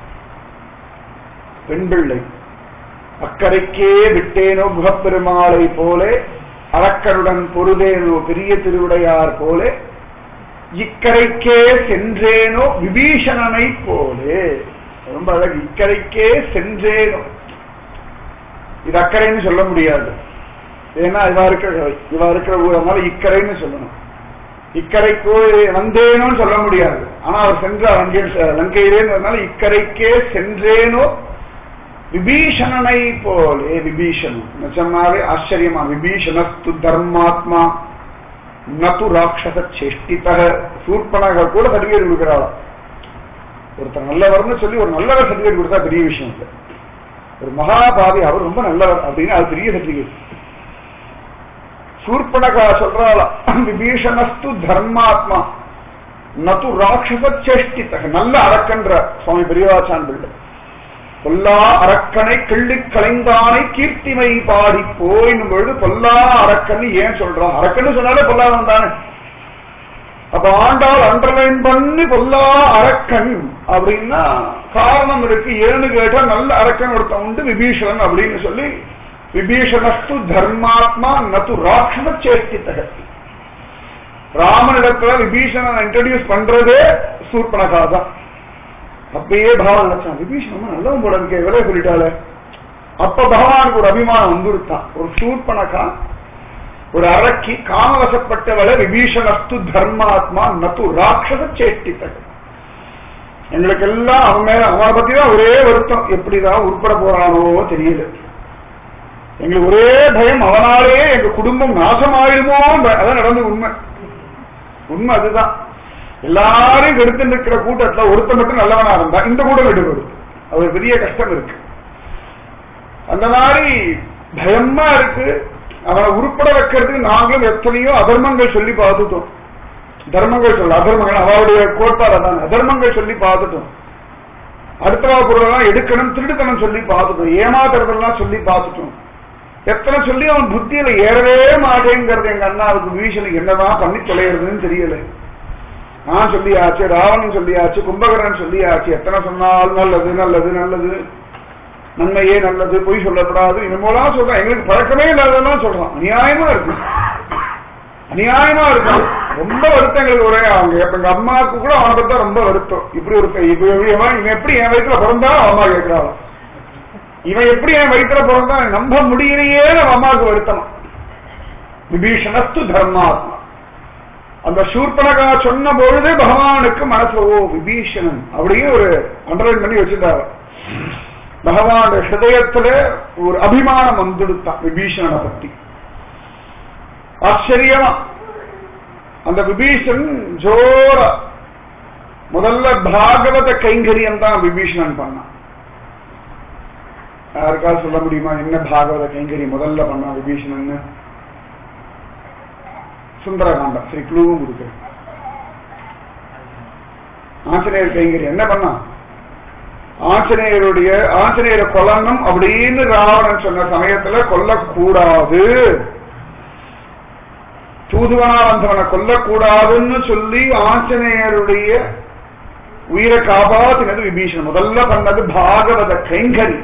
பெண் பிள்ளை அக்கறைக்கே விட்டேனோ முகப்பெருமாளை போலே அரக்கருடன் பொருதேனோ பெரிய திருவுடையார் போலே இக்கரைக்கே சென்றேனோ விபீஷணனை போலே ரொம்ப அழகு இக்கரைக்கே சென்றேனோ இது அக்கறைன்னு சொல்ல முடியாது ஏன்னா இவா இருக்கிற இவா இருக்கிற ஊர் அதனால இக்கரைன்னு சொல்லணும் இக்கரைக்கோ வந்தேனோன்னு சொல்ல முடியாது ஆனா அவர் சென்றார் அங்கே லங்கையிலேன்றதுனால இக்கரைக்கே சென்றேனோ விபீஷணனை போலே விபீஷணன் நிஜமாவே ஆச்சரியமா விபீஷணஸ்து தர்மாத்மா நது ராட்சச சேஷ்டித சூர்பனக கூட சர்டிபிகேட் கொடுக்கிறாளா ஒருத்தர் நல்லவர்னு சொல்லி ஒரு நல்லவர் சர்டிபிகேட் கொடுத்தா பெரிய விஷயம் இல்லை ஒரு மகாபாவி அவர் ரொம்ப நல்லவர் அப்படின்னு அது பெரிய சர்டிபிகேட் சூர்பனகா சொல்றாளா விபீஷணஸ்து தர்மாத்மா நது ராட்சச சேஷ்டித நல்ல அரக்கன்ற சுவாமி பெரியவாச்சான் பிள்ளை பொல்லா அரக்கனை கிள்ளி கலைந்தானை கீர்த்திமை பாடி போயினும் பொழுது பொல்லா அரக்கன் ஏன் சொல்றான் அரக்கன்னு சொன்னாலே பொல்லாதவன் தானே அப்ப ஆண்டாள் அண்டர்லைன் பண்ணி பொல்லா அரக்கன் அப்படின்னா காரணம் இருக்கு ஏன்னு கேட்டா நல்ல அரக்கன் ஒருத்தன் உண்டு விபீஷணன் அப்படின்னு சொல்லி விபீஷணஸ்து தர்மாத்மா நது ராட்சச சேஷ்டித்தகத்தி ராமனிடத்துல விபீஷணன் இன்ட்ரடியூஸ் பண்றதே சூர்பனகா தான் அப்பயே பகவான் நினைச்சான் விபீஷணன் நல்லவன் போல இருக்கே விலை சொல்லிட்டாளே அப்ப பகவானுக்கு ஒரு அபிமானம் வந்துருத்தான் ஒரு சூர்பனகா ஒரு அரக்கி காமவசப்பட்டவளை விபீஷணஸ்து தர்மாத்மா நது ராட்சச சேஷ்டித்தகத்தி எங்களுக்கு எல்லாம் அவன் மேல அவனை பத்தி தான் ஒரே வருத்தம் எப்படிதான் உருப்பட போறானோ தெரியல எங்களுக்கு ஒரே பயம் அவனாலே எங்க குடும்பம் நாசமாயிடுமோ அதான் நடந்து உண்மை உண்மை அதுதான் எல்லாரும் எடுத்து நிற்கிற கூட்டத்துல ஒருத்தன் மட்டும் நல்லவனா இருந்தா இந்த கூட்டம் எடுக்க வருது அது ஒரு பெரிய கஷ்டம் இருக்கு அந்த மாதிரி பயமா இருக்கு அவனை உருப்பட வைக்கிறதுக்கு நாங்களும் எத்தனையோ அதர்மங்கள் சொல்லி பார்த்துட்டோம் தர்மங்கள் சொல்ல அதர்மங்கள் அவருடைய கோட்பாடு தான் அதர்மங்கள் சொல்லி பார்த்துட்டோம் அடுத்தவா பொருளெல்லாம் எடுக்கணும் திருடுத்தனம் சொல்லி பார்த்துட்டோம் ஏமாத்துறதெல்லாம் சொல்லி பார்த்துட்டோம் எத்தனை சொல்லி அவன் புத்தியில ஏறவே மாட்டேங்கிறது எங்க அண்ணாவுக்கு பீஷனுக்கு என்னதான் பண்ணி தொலைகிறதுன்னு தெரியல நான் சொல்லியாச்சு ராவணன் சொல்லியாச்சு கும்பகரன் சொல்லியாச்சு எத்தனை சொன்னாலும் நல்லது நல்லது நல்லது நன்மையே நல்லது பொய் சொல்லப்படாது இனிமேலாம் சொல்றான் எங்களுக்கு பழக்கமே இல்லாததெல்லாம் சொல்றான் அநியாயமா இருக்கு அநியாயமா இருக்கு ரொம்ப வருத்தம் எங்களுக்கு ஒரே அவங்க எங்க அம்மாவுக்கு கூட அவனை பத்தா ரொம்ப வருத்தம் இப்படி ஒரு இப்ப இவன் எப்படி என் வயிற்றுல பிறந்தா அம்மா கேட்கிறாள் இவன் எப்படி என் வயிற்றுல பிறந்தா நம்ப முடியலையே நம்ம அம்மாவுக்கு வருத்தம் விபீஷணஸ்து தர்மாத்மா அந்த சூர்பனகா சொன்ன பொழுது பகவானுக்கு மனசு ஓ விபீஷணன் அப்படின்னு ஒரு அண்டர்லைன் பண்ணி வச்சிருந்தாரு பகவானுடைய ஹிருதயத்துல ஒரு அபிமானம் வந்துடுத்தான் விபீஷணனை பத்தி ஆச்சரியமா அந்த விபீஷன் ஜோர முதல்ல பாகவத கைங்கரியம் தான் விபீஷணன் பண்ணான் யாருக்காவது சொல்ல முடியுமா என்ன பாகவத கைங்கரியம் முதல்ல பண்ணான் விபீஷணன் சுந்தரகாண்டம் ஸ்ரீ குழுவும் இருக்கு ஆஞ்சநேயர் கைங்கரியம் என்ன பண்ணான் ஆஞ்சநேயருடைய ஆஞ்சநேயரை கொல்லணும் அப்படின்னு ராவணன் சொன்ன சமயத்துல கொல்லக்கூடாது தூதுவனா வந்தவனை கொல்லக்கூடாதுன்னு சொல்லி ஆஞ்சநேயருடைய உயிரை காப்பாத்தினது விபீஷன் முதல்ல பண்ணது பாகவத கைங்கரி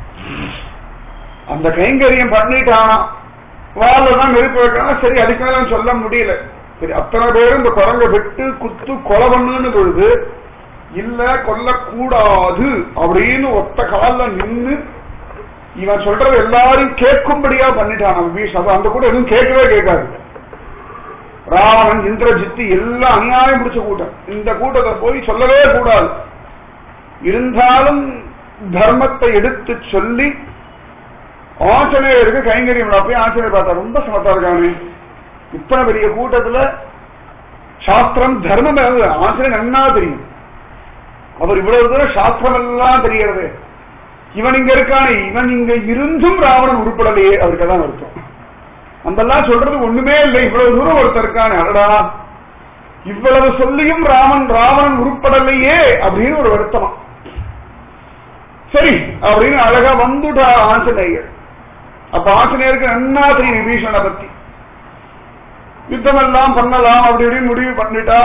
அந்த கைங்கரியம் பண்ணிட்டானா வாழதான் நெருப்பு வைக்கணும் சரி அதுக்கு மேல சொல்ல முடியல சரி அத்தனை பேரும் இந்த குரங்க விட்டு குத்து கொலை பண்ணுன்னு பொழுது இல்ல கொல்லக்கூடாது அப்படின்னு ஒத்த காலில் நின்று இவன் சொல்றது எல்லாரும் கேட்கும்படியா பண்ணிட்டான் விபீஷன் அந்த கூட எதுவும் கேட்கவே கேட்காது ராவணன் இந்திரஜித்து எல்லாம் அநியாயம் பிடிச்ச கூட்டம் இந்த கூட்டத்தை போய் சொல்லவே கூடாது இருந்தாலும் தர்மத்தை எடுத்து சொல்லி ஆஞ்சநேயருக்கு கைங்கரியம் போய் ஆஞ்சநேயர் பார்த்தா ரொம்ப சமத்தா இருக்கானே இத்தனை பெரிய கூட்டத்துல சாஸ்திரம் தர்மம் ஆஞ்சநேயர் நன்னா தெரியும் அவர் இவ்வளவு தூரம் சாஸ்திரம் எல்லாம் தெரிகிறது இவன் இங்க இருக்கானே இவன் இங்க இருந்தும் ராவணன் உருப்படலையே அவருக்கு தான் வருத்தம் அந்தெல்லாம் சொல்றது ஒண்ணுமே இல்லை இவ்வளவு தூரம் ஒருத்தர் இருக்கானே அடடா இவ்வளவு சொல்லியும் ராமன் ராவணன் உருப்படலையே அப்படின்னு ஒரு வருத்தமா சரி அப்படின்னு அழகா வந்துட்டா ஆஞ்சநேயர் அப்ப ஆஞ்சநேயருக்கு நன்னா தெரியும் விபீஷணனை பத்தி யுத்தம் எல்லாம் பண்ணலாம் அப்படி இப்படின்னு முடிவு பண்ணிட்டா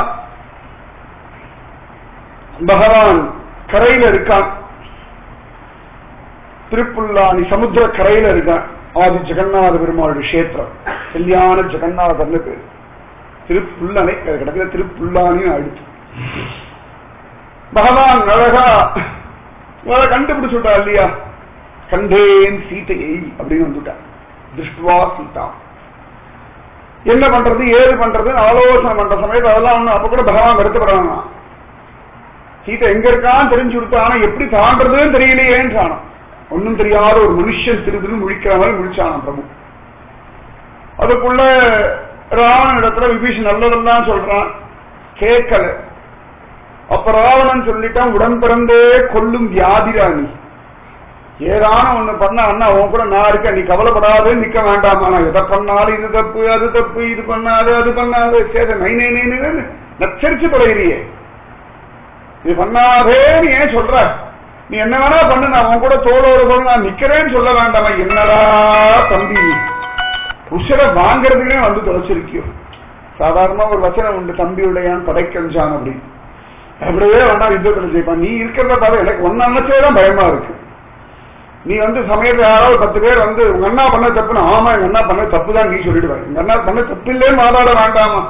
பகவான் கரையில இருக்கான் திருப்புல்லானி சமுத்திர கரையில இருக்கான் ஆதி ஜெகநாத பெருமாள் கஷேத்திரம் கல்யாண ஜெகநாதர்னு பேரு திருப்புல்லனை கிடக்கிற திருப்புல்லானின்னு அடுத்து பகவான் அழகா அதை கண்டுபிடிச்சுட்டா இல்லையா கண்டேன் சீதையை அப்படின்னு வந்துட்டான் திருஷ்டுவா சீதா என்ன பண்றது ஏது பண்றது ஆலோசனை பண்ற சமயத்து அதெல்லாம் ஒண்ணு அப்ப கூட பகவான் வருத்தப்படுறாங்க சீதை எங்க இருக்கான்னு தெரிஞ்சு கொடுத்தா ஆனா எப்படி தாண்டதுன்னு தெரியலையேன்றானா ஒன்னும் தெரியாத ஒரு மனுஷன் திருதுன்னு முழிக்கிற மாதிரி முழிச்சானான் பிரபு அதுக்குள்ள ராவணன் இடத்துல விபீஷன் நல்லதெல்லாம் சொல்றான் கேட்கல அப்ப ராவணன் சொல்லிட்டான் உடன் பிறந்தே கொல்லும் வியாதிராணி ஏதான ஒண்ணு பண்ண அண்ணா உன் கூட நான் இருக்கேன் நீ கவலைப்படாதே நிக்க வேண்டாமா நான் எதை பண்ணாலும் இது தப்பு அது தப்பு இது பண்ணாது அது பண்ணாது சேத நை நை நை நச்சரிச்சு பழகிறியே இது பண்ணாதேன்னு ஏன் சொல்ற நீ என்ன வேணா பண்ணு நான் உன் கூட தோளோட தோல் நான் நிக்கிறேன்னு சொல்ல வேண்டாமா என்னடா தம்பி நீ உஷரை வாங்குறதுக்கே வந்து தொலைச்சிருக்கியோ சாதாரணமா ஒரு வச்சனம் உண்டு தம்பியுடையான் படைக்கஞ்சான் அப்படி அப்படியே வேண்டாம் யுத்தத்தில் ஜெயிப்பான் நீ இருக்கிறத பாரு எனக்கு ஒன்னு நினைச்சேதான் பயமா இருக்கு நீ வந்து சமயத்துல யாராவது பத்து பேர் வந்து உங்க அண்ணா பண்ண தப்புன்னு ஆமா எங்க அண்ணா பண்ண தப்பு தான் நீ சொல்லிடுவாங்க எங்க அண்ணா பண்ண தப்பு இல்லைன்னு வாதாட வேண்டாமா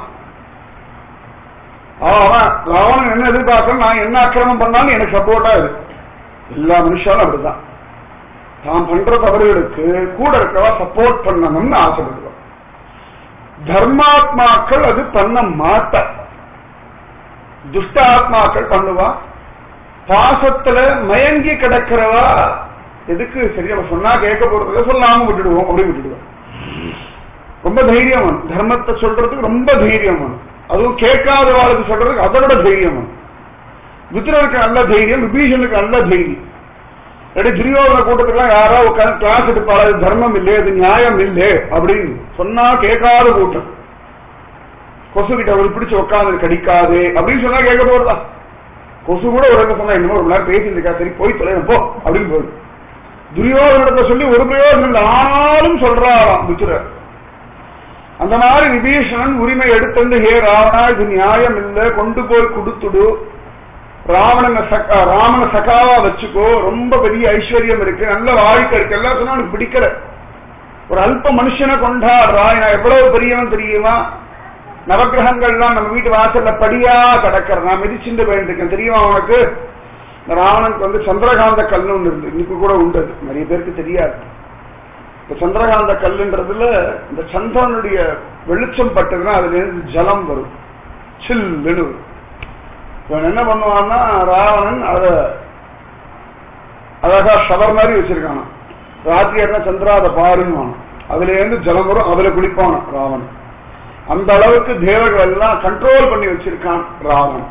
அவன் ராவணன் என்ன எதிர்பார்க்கணும் நான் என்ன அக்கிரமம் பண்ணாலும் எனக்கு சப்போர்ட்டா இருக்கு எல்லா மனுஷாலும் அப்படிதான் தான் பண்ற தவறுகளுக்கு கூட இருக்கவா சப்போர்ட் பண்ணணும்னு ஆசைப்படுவான் தர்மாத்மாக்கள் அது பண்ண மாட்ட துஷ்ட ஆத்மாக்கள் பண்ணுவா பாசத்துல மயங்கி கிடக்கிறவா எதுக்கு சரியா சொன்னா கேட்க போறதுல சொல்லாம விட்டுடுவோம் அப்படி விட்டுடுவோம் ரொம்ப தைரியம் வேணும். தர்மத்தை சொல்றதுக்கு ரொம்ப தைரியம் வேணும். அதுவும் கேட்காதவாளுக்கு சொல்றதுக்கு அதை விட தைரியம் வேணும். வித்துரனுக்கு நல்ல தைரியம் விபீஷனுக்கு நல்ல தைரியம் இல்லாட்டி துரியோதன கூட்டத்துக்குலாம் யாரோ உட்காந்து கிளாஸ் எடுப்பாளா இது தர்மம் இல்லை இது நியாயம் இல்லை அப்படின்னு சொன்னா கேட்காத கூட்டம் கொசு கிட்ட அவர் பிடிச்சு உட்காந்து கடிக்காது அப்படின்னு சொன்னா கேட்க போறதா கொசு கூட ஒரு இடத்துல சொன்னா என்னமோ ஒரு மணி நேரம் பேசிட்டு இருக்கா சரி போய் தொலை போ அப்படின்னு போகுது துரியோதனத்தை சொல்லி ஒரு பிரயோஜனம் இல்லை ஆனாலும் சொல்றாராம் வித்துரர் அந்த மாதிரி விபீஷணன் உரிமை எடுத்து ஹே ராவணா இது நியாயம் இல்லை கொண்டு போய் கொடுத்துடு ராவணனை சகா ராமனை சகாவா வச்சுக்கோ ரொம்ப பெரிய ஐஸ்வர்யம் இருக்கு நல்ல வாழ்க்கை இருக்கு எல்லாம் சொன்னா உனக்கு பிடிக்கல ஒரு அல்ப மனுஷனை கொண்டாடுறா நான் எவ்வளவு பெரியவன் தெரியுமா நவகிரகங்கள்லாம் நம்ம வீட்டு வாசல்ல படியா கிடக்கிற நான் மிதிச்சுட்டு போயிட்டு இருக்கேன் தெரியுமா உனக்கு இந்த ராவணனுக்கு வந்து சந்திரகாந்த கல்னு ஒன்று இருந்து இன்னைக்கு கூட உண்டு அது. நிறைய பேருக்கு தெரியாது இந்த சந்திரகாந்த கல்லுன்றதுல இந்த சந்திரனுடைய வெளிச்சம் பட்டதுன்னா அதுல இருந்து ஜலம் வரும் சில்லுன்னு வரும் இவன் என்ன பண்ணுவான்னா ராவணன் அத அழகா ஷவர் மாதிரி வச்சிருக்கானா ராத்திரி என்ன சந்திரா அதை பாருன்னு அதுல இருந்து ஜலம் வரும் அதுல குளிப்பான ராவணன் அந்த அளவுக்கு தேவர்கள் எல்லாம் கண்ட்ரோல் பண்ணி வச்சிருக்கான் ராவணன்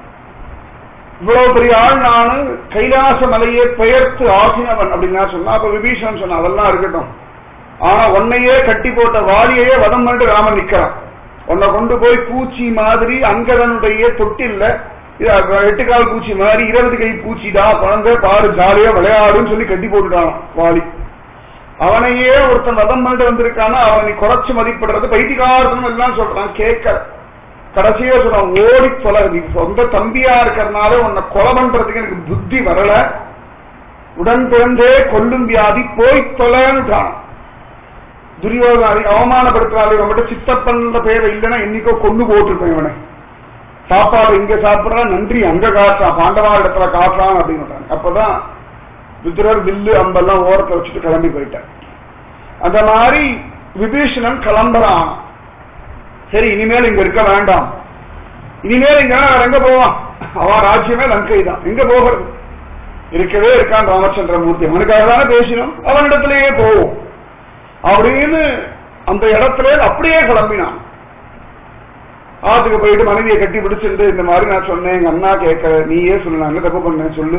இவ்வளவு பெரிய ஆள் நானு கைலாச மலையை பெயர்த்து ஆசினவன் அப்படின்னா சொன்னா அப்ப விபீஷணன் சொன்னா அதெல்லாம் இருக்கட்டும் ஆனா உன்னையே கட்டி போட்ட வாலியையே வதம் பண்ணிட்டு ராமன் நிக்கிறான் உன்னை கொண்டு போய் பூச்சி மாதிரி அங்கதனுடைய தொட்டில்ல இது எட்டு கால் பூச்சி மாதிரி இருபது கை பூச்சிடா குழந்தை பாரு ஜாலியா விளையாடுன்னு சொல்லி கட்டி போட்டுட்டான் வாலி அவனையே ஒருத்தன் வதம் பண்ணிட்டு வந்திருக்கானா அவனை நீ குறைச்சு மதிப்பிடுறது பைத்தியகாரத்தனம் எல்லாம் சொல்றான் கேட்க கடைசியா சொல்றான் ஓடி தொலை நீ சொந்த தம்பியா இருக்கிறதுனால உன்னை கொலை பண்றதுக்கு எனக்கு புத்தி வரல உடன் பிறந்தே கொல்லும் வியாதி போய் தொலைன்னுட்டான் துரியோதனை அவமானப்படுத்துறாரு இவன் மட்டும் சித்தப்பன்ற பேரை இல்லைன்னா என்னைக்கோ கொண்டு போட்டிருப்பேன் இவனை சாப்பாடு இங்க சாப்பிடுறான் நன்றி அங்க காட்டுறான் பாண்டவா இடத்துல காட்டுறான் அப்படின்னு அப்பதான் விதுரர் வில்லு அம்பெல்லாம் ஓரத்தை வச்சுட்டு கிளம்பி போயிட்டார் அந்த மாதிரி விபீஷணன் கிளம்புறான் சரி இனிமேல் இங்க இருக்க வேண்டாம் இனிமேல் இங்க வேற எங்க போவான் அவன் ராஜ்யமே லங்கை தான் எங்க போகிறது இருக்கவே இருக்கான் ராமச்சந்திரமூர்த்தி அவனுக்காக தானே பேசினோம் அவனிடத்திலேயே போவோம் அப்படின்னு அந்த இடத்துல அப்படியே கிளம்பினான் ஆத்துக்கு போயிட்டு மனைவியை கட்டி பிடிச்சிட்டு இந்த மாதிரி நான் சொன்னேன் எங்க அண்ணா கேட்க நீயே சொல்லு நான் என்ன தப்பு பண்ணேன் சொல்லு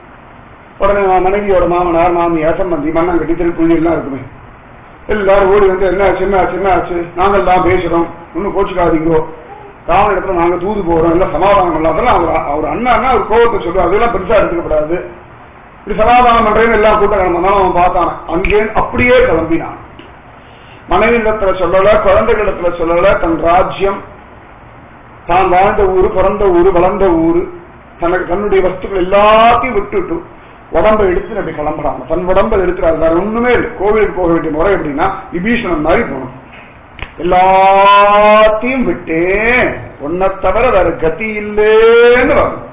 உடனே அவன் மனைவியோட மாமனார் மாமியார் சம்பந்தி மண்ணம் கட்டி திருப்புள்ளி எல்லாம் இருக்குமே எல்லாரும் ஓடி வந்து என்ன ஆச்சு என்ன ஆச்சு என்ன ஆச்சு நாங்கள் தான் பேசுறோம் இன்னும் கோச்சுக்காதீங்கோ ராமன் இடத்துல நாங்க தூது போறோம் எல்லாம் சமாதானம் பண்ணலாம் அதெல்லாம் அவர் அவர் அண்ணா அவர் கோபத்தை சொல்லுவோம் அதெல்லாம் பெருசா எடுத்துக்கப்படாது இப்படி சமாதானம் பண்றேன்னு எல்லாம் கூட்டம் கிளம்பினாலும் அவன் பார்த்தான் அங்கே அப்படியே கிளம்பினான் மனைவி இடத்துல சொல்லல குழந்தைகளிடத்துல சொல்லல தன் ராஜ்யம் தான் வாழ்ந்த ஊரு பிறந்த ஊரு வளர்ந்த ஊரு தனக்கு தன்னுடைய வஸ்துக்கள் எல்லாத்தையும் விட்டுட்டு உடம்பை எடுத்து அப்படி கிளம்புறாங்க தன் உடம்பை எடுக்கிறாரு வேற ஒண்ணுமே இல்லை கோவிலுக்கு போக வேண்டிய முறை எப்படின்னா விபீஷணன் மாதிரி போகணும் எல்லாத்தையும் விட்டு உன்னை தவிர வேற கதி இல்லேன்னு வரணும்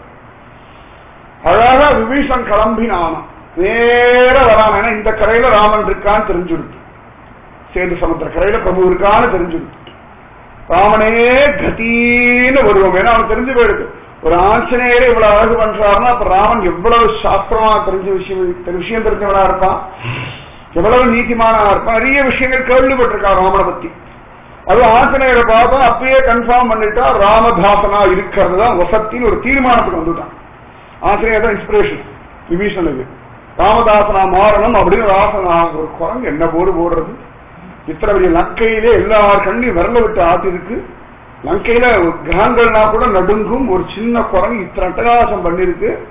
அழகா விபீஷன் கிளம்பினான் நேர வராம ஏன்னா இந்த கரையில ராமன் இருக்கான்னு தெரிஞ்சுடுது சேது சமுத்திர கரையில பிரபு இருக்கான்னு தெரிஞ்சுடுது ராமனே கதின்னு வருவோம் ஏன்னா அவனுக்கு தெரிஞ்சு போயிடுது ஒரு ஆஞ்சநேயரை இவ்வளவு அழகு பண்றாருன்னா அப்ப ராமன் எவ்வளவு சாஸ்திரமா தெரிஞ்ச விஷயம் விஷயம் தெரிஞ்சவனா இருப்பான் எவ்வளவு நீதிமானா இருப்பான் நிறைய விஷயங்கள் கேள்விப்பட்டிருக்கான் ராமனை பத்தி அது ஆஞ்சநேயரை பார்த்தா அப்பயே கன்ஃபார்ம் பண்ணிட்டா ராமதாசனா இருக்கிறது தான் வசத்தின்னு ஒரு தீர்மானத்துக்கு வந்துட்டான் ஆசிரியர் தான் இன்ஸ்பிரேஷன் விபீஷனுக்கு ராமதாசனா மாறணும் அப்படின்னு ராசனா ஒரு குரங்கு என்ன போடு போடுறது இத்தனை பெரிய லங்கையிலே எல்லார் கண்ணையும் விரல விட்டு ஆத்திருக்கு லங்கையில கிரகங்கள்னா கூட நடுங்கும் ஒரு சின்ன குரங்கு இத்தனை அட்டகாசம் பண்ணிருக்கு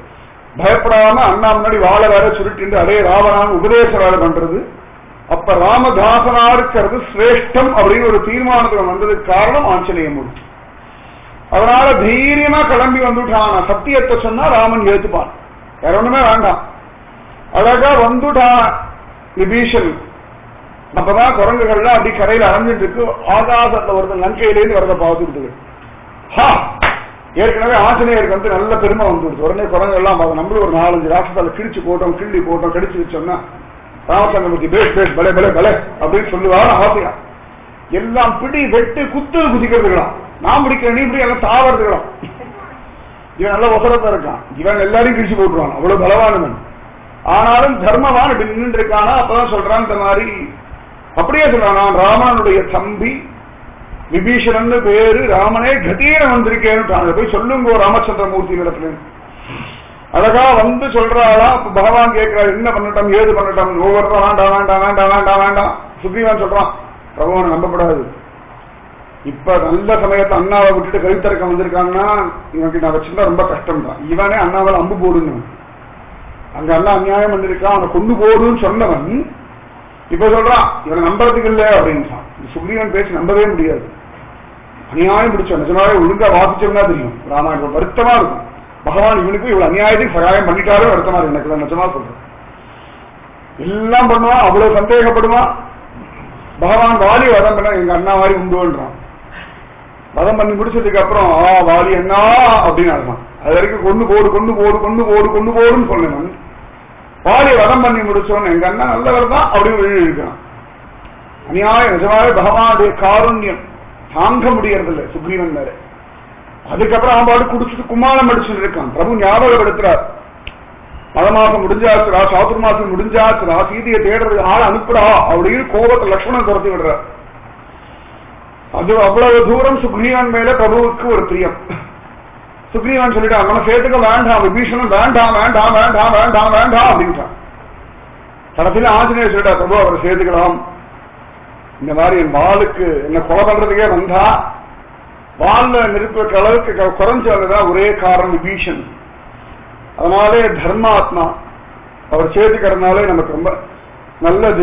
பயப்படாம அண்ணா முன்னாடி வாழ வேற சுருட்டிண்டு அதே ராவணான் உபதேச வேலை பண்றது அப்ப ராமதாசனா இருக்கிறது சிரேஷ்டம் அப்படின்னு ஒரு தீர்மானத்துக்கு வந்ததுக்கு காரணம் ஆஞ்சநேயமூர்த்தி அதனால தைரியமா கிளம்பி வந்துட்டான் சத்தியத்தை சொன்னா ராமன் ஏத்துப்பான் வேற ஒண்ணுமே வேண்டாம் அழகா வந்துட்டான் விபீஷன் அப்பதான் குரங்குகள்லாம் அப்படி கரையில அரைஞ்சிட்டு இருக்கு ஆகாசத்துல ஒருத்தன் லங்கையிலேருந்து வரத பார்த்துட்டு ஹா ஏற்கனவே ஆஞ்சநேயருக்கு வந்து நல்ல பெருமை வந்துடுது உடனே குரங்கு எல்லாம் பார்த்து நம்மளும் ஒரு நாலஞ்சு ராசத்தால கிழிச்சு போட்டோம் கிள்ளி போட்டோம் கடிச்சு வச்சோம்னா ராமச்சந்திரமூர்த்தி பேஷ் பேஷ் பலே பலே பலே அப்படின்னு சொல்லுவாரு ஆசையா எல்லாம் பிடி வெட்டு குத்து குதிக்கிறதுக்கலாம் நான் பிடிக்கிறேன் நீ பிடி எல்லாம் தாவறதுக்கலாம் இவன் நல்ல ஒசரத்தா இருக்கான் இவன் எல்லாரையும் கிழிச்சு போட்டுருவான் அவ்வளவு பலவானவன் ஆனாலும் தர்மவான் இப்படி நின்று இருக்கானா அப்பதான் சொல்றான் இந்த மாதிரி அப்படியே சொல்றான் நான் ராமனுடைய தம்பி விபீஷணன் பேரு ராமனே கதீர வந்திருக்கேன்னு போய் சொல்லுங்க ராமச்சந்திரமூர்த்தி இடத்துல அழகா வந்து சொல்றாளா அப்ப பகவான் கேட்கிறாரு என்ன பண்ணட்டும் ஏது பண்ணட்டும் ஒவ்வொருத்தரும் வேண்டாம் வேண்டாம் வேண்டாம் வேண்டாம் வேண்டாம் சுக்ரீவன் சொல்றான் பகவான் நம்பப்படாது இப்ப நல்ல சமயத்துல அண்ணாவை விட்டுட்டு கழுத்தரக்கம் வந்திருக்காங்கன்னா இவனுக்கு நான் வச்சிருந்தா ரொம்ப கஷ்டம் தான் இவனே அண்ணாவில் அம்பு போடுன்னு அங்க அண்ணா அநியாயம் பண்ணிருக்கான் அவனை கொண்டு போடுன்னு சொன்னவன் இப்ப சொல்றான் இவனை நம்புறதுக்கு இல்ல அப்படின்றான் சுக்ரீவன் பேச்சு நம்பவே முடியாது அநியாயம் பிடிச்சவன் நிஜமாவே ஒழுங்கா வாசிச்சோம்னா தெரியும் ராமாயணம் வருத்தமா இருக்கும் பகவான் இவனுக்கு இவ்வளவு அநியாயத்துக்கு சகாயம் பண்ணிட்டாரே வருத்தமா இருக்கு எனக்கு தான் நிஜமா சொல்றேன் எல்லாம் பண்ணுவான் அவ்வளவு சந்தேகப்படுவான் பகவான் வாலி வதம் பண்ண எங்க அண்ணா மாதிரி உண்டுன்றான் வதம் பண்ணி முடிச்சதுக்கு அப்புறம் ஆ வாலி அண்ணா அப்படின்னு அர்த்தம் அது வரைக்கும் கொண்டு போடு கொண்டு போடு கொண்டு போடு கொண்டு போடுன்னு சொன்னேன் வாலி வதம் பண்ணி முடிச்சோன்னு எங்க அண்ணா நல்லவர் தான் அப்படின்னு எழுதி இருக்கிறான் அநியாயம் நிஜமாவே பகவானுடைய காருண்யம் தாங்க முடியறதில்லை சுக்ரீவன் மேல அதுக்கப்புறம் அவன் பாட்டு குடிச்சிட்டு கும்மாளம் அடிச்சுட்டு இருக்கான் பிரபு ஞாபகப்படுத்துறார் மத மாசம் முடிஞ்சாச்சுரா சாத்துர் மாசம் முடிஞ்சாச்சுரா சீதையை தேடுறது ஆள் அனுப்புடா அப்படின்னு கோபத்தை லக்ஷ்மணன் துரத்தி விடுறார் அது அவ்வளவு தூரம் சுக்ரீவன் மேல பிரபுவுக்கு ஒரு பிரியம் சுக்ரீவன் சொல்லிட்டான் நம்ம சேர்த்துக்க வேண்டாம் விபீஷணன் வேண்டாம் வேண்டாம் வேண்டாம் வேண்டாம் வேண்டாம் அப்படின்ட்டான் கடைசியில் ஆஞ்சநேயர் சொல்லிட்டா பிரபு அவரை சேர்த்துக்கலாம் இந்த மாதிரி என் வாளுக்கு என்ன கொலை பண்றதுக்கே வந்தா வால்ல நெருப்பு அளவுக்கு குறைஞ்சு வந்ததா ஒரே காரணம் விபீஷன் அதனாலே தர்மாத்மா அவர் சேர்த்துக்கிறதுனாலே நமக்கு ரொம்ப நல்லது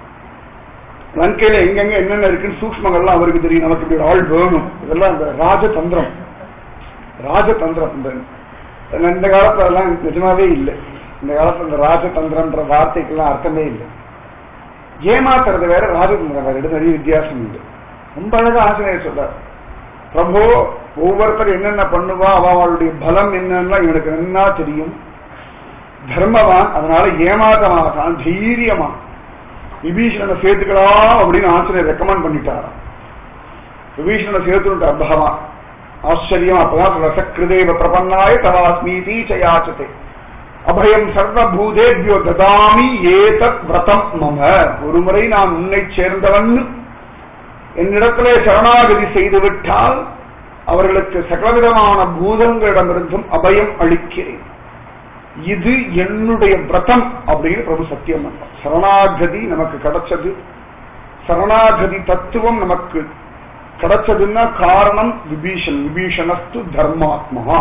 லங்கையில எங்கெங்க என்னென்ன இருக்குன்னு சூக்மங்கள்லாம் அவருக்கு தெரியும் நமக்கு இப்படி ஒரு ஆள் வேணும் இதெல்லாம் இந்த ராஜதந்திரம் ராஜதந்திரம் இந்த இந்த காலத்துல எல்லாம் நிஜமாவே இல்லை இந்த காலத்துல இந்த ராஜதந்திரம்ன்ற வார்த்தைக்கெல்லாம் அர்த்தமே இல்லை ஏமாத்துறது வேற ராஜதந்திரம் வேற ரெண்டு நிறைய வித்தியாசம் உண்டு ரொம்ப அழகா ஆசிரியர் சொல்றார் பிரபு ஒவ்வொருத்தர் என்னென்ன பண்ணுவா அவளுடைய பலம் என்னன்னா இவனுக்கு நன்னா தெரியும் தர்மவான் அதனால ஏமாற்ற மாட்டான் தைரியமா விபீஷணனை சேர்த்துக்கலாம் அப்படின்னு ஆசிரியர் ரெக்கமெண்ட் பண்ணிட்டாராம் விபீஷணனை சேர்த்துட்டார் பகவான் ஆச்சரியம் அப்பதான் ரசக்கிருதேவ பிரபன்னாய தவாஸ்மீதி சயாச்சதே அபயம் சர்வபூதேபியோ ததாமி ஏதத் விரதம் மம ஒரு முறை நான் உன்னை சேர்ந்தவன் என்னிடத்திலே சரணாகதி செய்துவிட்டால் அவர்களுக்கு சகலவிதமான பூதங்களிடமிருந்தும் அபயம் அளிக்கிறேன் இது என்னுடைய விரதம் அப்படின்னு பிரபு சத்தியம் பண்ணார் சரணாகதி நமக்கு கிடைச்சது சரணாகதி தத்துவம் நமக்கு கிடைச்சதுன்னா காரணம் விபீஷன் விபீஷணஸ்து தர்மாத்மா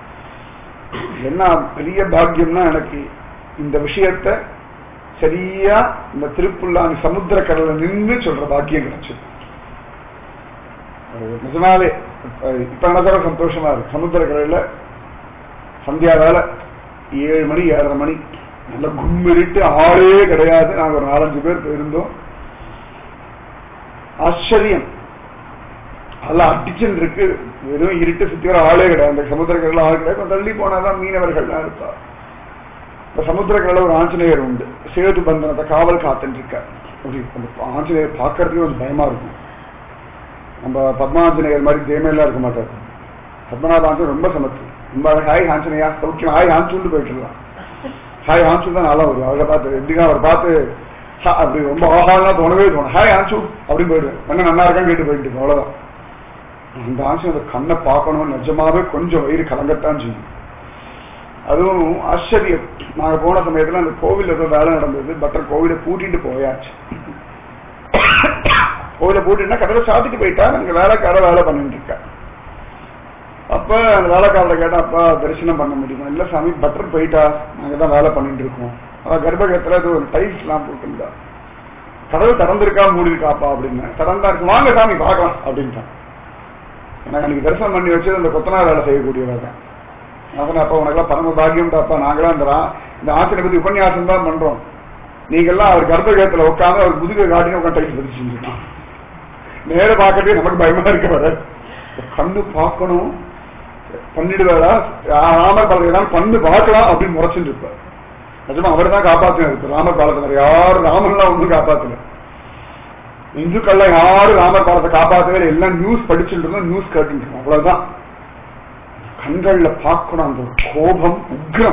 என்ன பெரிய பாக்கியம்னா எனக்கு இந்த விஷயத்த சரியா இந்த திருப்புல்லானி சமுத்திர கடல நின்று சொல்ற பாக்கியம் கிடைச்சது நிஜமாவே இப்ப நினைச்சா சந்தோஷமா இருக்கு சமுத்திர கடல சந்தியா வேலை ஏழு மணி ஏழரை மணி நல்ல கும்மிருட்டு ஆளே கிடையாது நாங்க ஒரு நாலஞ்சு பேர் போயிருந்தோம் ஆச்சரியம் அதெல்லாம் அடிச்சுன்னு இருக்கு வெறும் இருட்டு சுத்தி வர ஆளே கிடையாது அந்த சமுத்திரக்கடல ஆள் கிடையாது கொஞ்சம் தள்ளி போனாதான் மீனவர்கள்லாம் இருப்பா இப்ப சமுத்திரக்கடல ஒரு ஆஞ்சநேயர் உண்டு சேது பந்தனத்தை காவல் காத்துட்டு இருக்கார் அப்படி அந்த ஆஞ்சநேயர் பார்க்கறதுக்கு கொஞ்சம் பயமா இருக்கும் நம்ம பத்மாஞ்சநேயர் மாதிரி தேமையெல்லாம் இருக்க மாட்டார் பத்மநாப ஆஞ்சன் ரொம்ப சமத்து ரொம்ப ஹாய் ஆஞ்சநேயா சௌக்கியம் ஹாய் ஆஞ்சூன்னு போயிட்டுலாம் ஹாய் ஆஞ்சு தான் நல்லா வரும் அவரை பார்த்து எப்படிங்க அவர் பார்த்து ஹா, அப்படி ரொம்ப ஆஹாலாம் தோணவே தோணும் ஹாய் ஆஞ்சு அப்படின்னு போயிடுவேன் என்ன நல்லா இருக்கான்னு கேட்டு போயிட்டு அவ்வளவுதான் அந்த ஆசை அந்த கண்ணை பார்க்கணும் நிஜமாவே கொஞ்சம் வயிறு கலங்கத்தான் செய்யும் அதுவும் ஆச்சரியம் நாங்க போன சமயத்துல அந்த கோவில் ஏதோ வேலை நடந்தது பட்டர் கோவிலை பூட்டிட்டு போயாச்சு கோவிலை பூட்டினா கதவை சாத்திட்டு போயிட்டா அங்க வேலைக்கார வேலை பண்ணிட்டு இருக்கா அப்ப அந்த வேலைக்காரரை கேட்டா அப்பா தரிசனம் பண்ண முடியுமா இல்ல சாமி பட்டர் போயிட்டா நாங்க தான் வேலை பண்ணிட்டு இருக்கோம் அவ கர்ப்பகத்துல அது ஒரு டைல்ஸ் எல்லாம் போட்டிருந்தா கதவு திறந்திருக்கா மூடி இருக்காப்பா அப்படின்னு திறந்தா இருக்கு வாங்க சாமி பார்க்கலாம் அப்படின்ட்டான் எனக்கு அன்னைக்கு தரிசனம் பண்ணி வச்சது அந்த கொத்தனார் வேலை செய்யக்கூடியவர் தான் நான் அப்பா உனக்கெல்லாம் பரம பாக்கியம்டாப்பா நாங்களாம் இந்த ரா- இந்த ஆசிரியர் பத்தி உபன்யாசம் தான் பண்றோம் நீங்கெல்லாம் அவர் கர்ப்பகிரகத்துல உட்காந்து அவர் முதுகை காட்டின உட்காந்து டைல்ஸ் பத்தி செஞ்சுருக்கான் நேர பார்க்கறதே நமக்கு பயமா இருக்க வர கண்ணு பார்க்கணும் பண்ணிடுவாரா ராமர் பாலகை பண்ணு பார்க்கலாம் அப்படின்னு முறைச்சுட்டு இருப்பார் நிஜமா அவர் தான் காப்பாத்தினார் ராமர் பாலத்தினர் யாரும் ராமன்லாம் ஒன்றும் காப்பாத்தல இந்துக்கள்லாம் யாரும் ராமர் பாலத்தை காப்பாத்தவே இல்லை. எல்லாம் நியூஸ் படிச்சுட்டு இருந்தோம் நியூஸ் கேட்டுட்டு இருக்கோம் அவ்வளவுதான் கண்கள்ல பார்க்கணும் அந்த ஒரு கோபம் உக்ரம்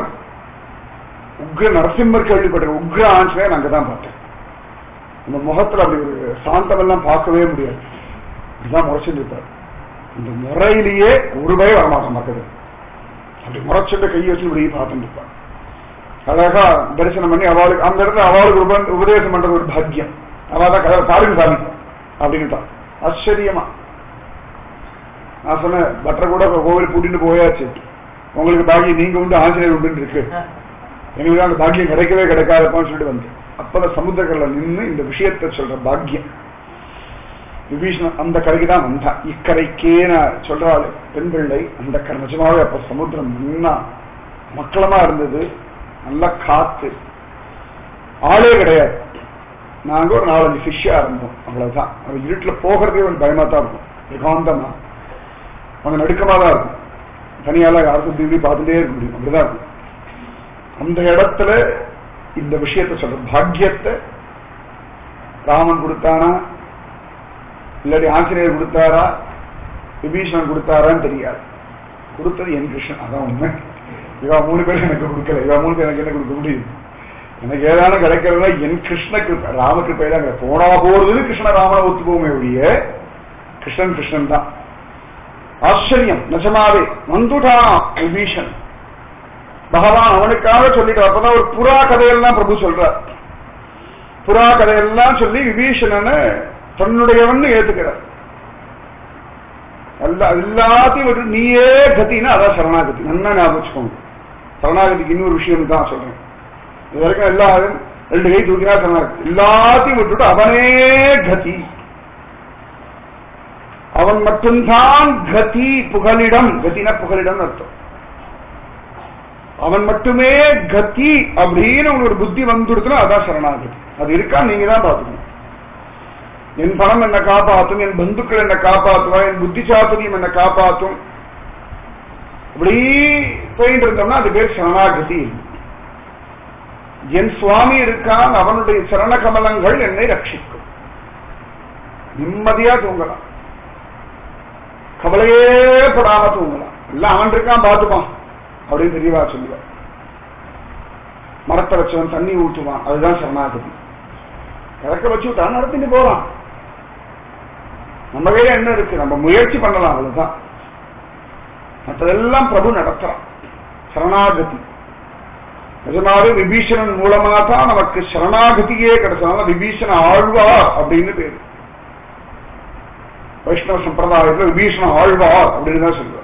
உக்ர நரசிம்மர் கேள்விப்பட்ட உக்ர ஆஞ்சநேயர் அங்க தான் பார்த்தேன் அந்த முகத்துல அப்படி ஒரு சாந்தமெல்லாம் பார்க்கவே முடியாது இதுதான் முறைச்சிட்டு இருப்பார் இந்த முறையிலேயே ஒரு பய வரமாட்டோம் மக்கள் அப்படி முறைச்சிட்டு கை வச்சு இப்படி பார்த்துட்டு இருப்பார் அழகா தரிசனம் பண்ணி அவளுக்கு அந்த இடத்துல அவளுக்கு உப- உபதேசம் பண்றது ஒரு பாக்கியம் அவள் தான் கதை பாருங்க சாமி அப்படின்னுட்டான் ஆச்சரியமா நான் சொன்னேன் பட்டரை கூட கோவில் கூட்டிட்டு போயாச்சு உங்களுக்கு பாக்கியம் நீங்க உண்டு ஆஞ்சநேயர் உண்டு இருக்கு எங்களுக்கு அந்த பாக்கியம் கிடைக்கவே கிடைக்காதப்பான்னு சொல்லிட்டு வந்து அப்பதான் சமுத்திரக்கல்ல நின்று இந்த விஷயத்தை சொல்ற பாக்கியம் விபீஷணன் அந்த கரைக்கு தான் வந்தான் இக்கரைக்கே நான் சொல்றாள் பெண் பிள்ளை அந்த கரை நிஜமாவே அப்ப சமுத்திரம் நின்னா மக்களமா இருந்தது நல்லா காத்து ஆளே கிடையாது நாங்க ஒரு நாலஞ்சு ஃபிஷ்ஷா இருந்தோம் அவ்வளவுதான் அவன் இருட்டுல போகிறதே ஒரு பயமா தான் இருக்கும் ஏகாந்தமா அவங்க நடுக்கமா தான் இருக்கும் தனியால யாருக்கும் திரும்பி பார்த்துட்டே இருக்க முடியும் அப்படிதான் இருக்கும் அந்த இடத்துல இந்த விஷயத்தை சொல்ற பாக்கியத்தை ராமன் கொடுத்தானா இல்லாட்டி ஆஞ்சநேயர் கொடுத்தாரா விபீஷணன் கொடுத்தாரான்னு தெரியாது கொடுத்தது என் கிருஷ்ணன் அதான் உண்மை இவா மூணு பேர் எனக்கு கொடுக்கல இவா மூணு பேர் எனக்கு என்ன கொடுக்க முடியும் எனக்கு ஏதான கிடைக்கிறதுனா என் கிருஷ்ண கிருப்பை ராம கிருப்பை தான் கிடைக்கும். போனா போறதுன்னு கிருஷ்ண ராமனை ஒத்துப்போமே ஒழிய கிருஷ்ணன் கிருஷ்ணன் தான் ஆச்சரியம் நிஜமாவே வந்துட்டான் விபீஷன் பகவான் அவனுக்காக சொல்லிட்டு அப்பதான் ஒரு புறா கதையெல்லாம் பிரபு சொல்றார் புறா கதையெல்லாம் சொல்லி விபீஷணனை தன்னுடையவன் ஏத்துக்கிறார் எல்லா எல்லாத்தையும் விட்டு நீயே கத்தினா அதான் சரணாகதி நல்லா ஞாபகம் வச்சுக்கோங்க சரணாகதிக்கு இன்னொரு விஷயம் தான் சொல்றேன் இது வரைக்கும் எல்லாரும் ரெண்டு கை தூக்கினா சரணாகதி எல்லாத்தையும் விட்டுட்டு அவனே கதி அவன் மட்டும்தான் கதி புகலிடம் கத்தினா புகலிடம் அர்த்தம் அவன் மட்டுமே கதி அப்படின்னு உங்களுக்கு ஒரு புத்தி வந்துடுதுன்னா அதான் சரணாகதி அது இருக்கா நீங்க தான் பாத்துக்கணும் என் பணம் என்னை காப்பாற்றும் என் பந்துக்கள் என்னை காப்பாற்றுவா என் புத்தி சாத்துரியம் என்னை காப்பாற்றும் இப்படி போயிட்டு இருந்தோம்னா அது பேர் சரணாகதி என் சுவாமி இருக்கான் அவனுடைய சரண கமலங்கள் என்னை ரட்சிக்கும் நிம்மதியா தூங்கலாம் கவலையே படாம தூங்கலாம் எல்லாம் அவன் இருக்கான் பார்த்துப்பான் அப்படின்னு தெரியவா சொல்லுவார் மரத்தை வச்சவன் தண்ணி ஊற்றுவான் அதுதான் சரணாகதி இறக்க வச்சு விட்டா நடத்திட்டு போறான் நம்ம கையில என்ன இருக்கு நம்ம முயற்சி பண்ணலாம் அவ்வளவுதான் மற்றதெல்லாம் பிரபு நடத்துறான் சரணாகதி நிஜமாவே விபீஷணன் மூலமா தான் நமக்கு சரணாகதியே கிடைச்சதுனால விபீஷண ஆழ்வார் அப்படின்னு பேரு வைஷ்ணவ சம்பிரதாயத்துல விபீஷண ஆழ்வார் அப்படின்னு தான் சொல்லுவார்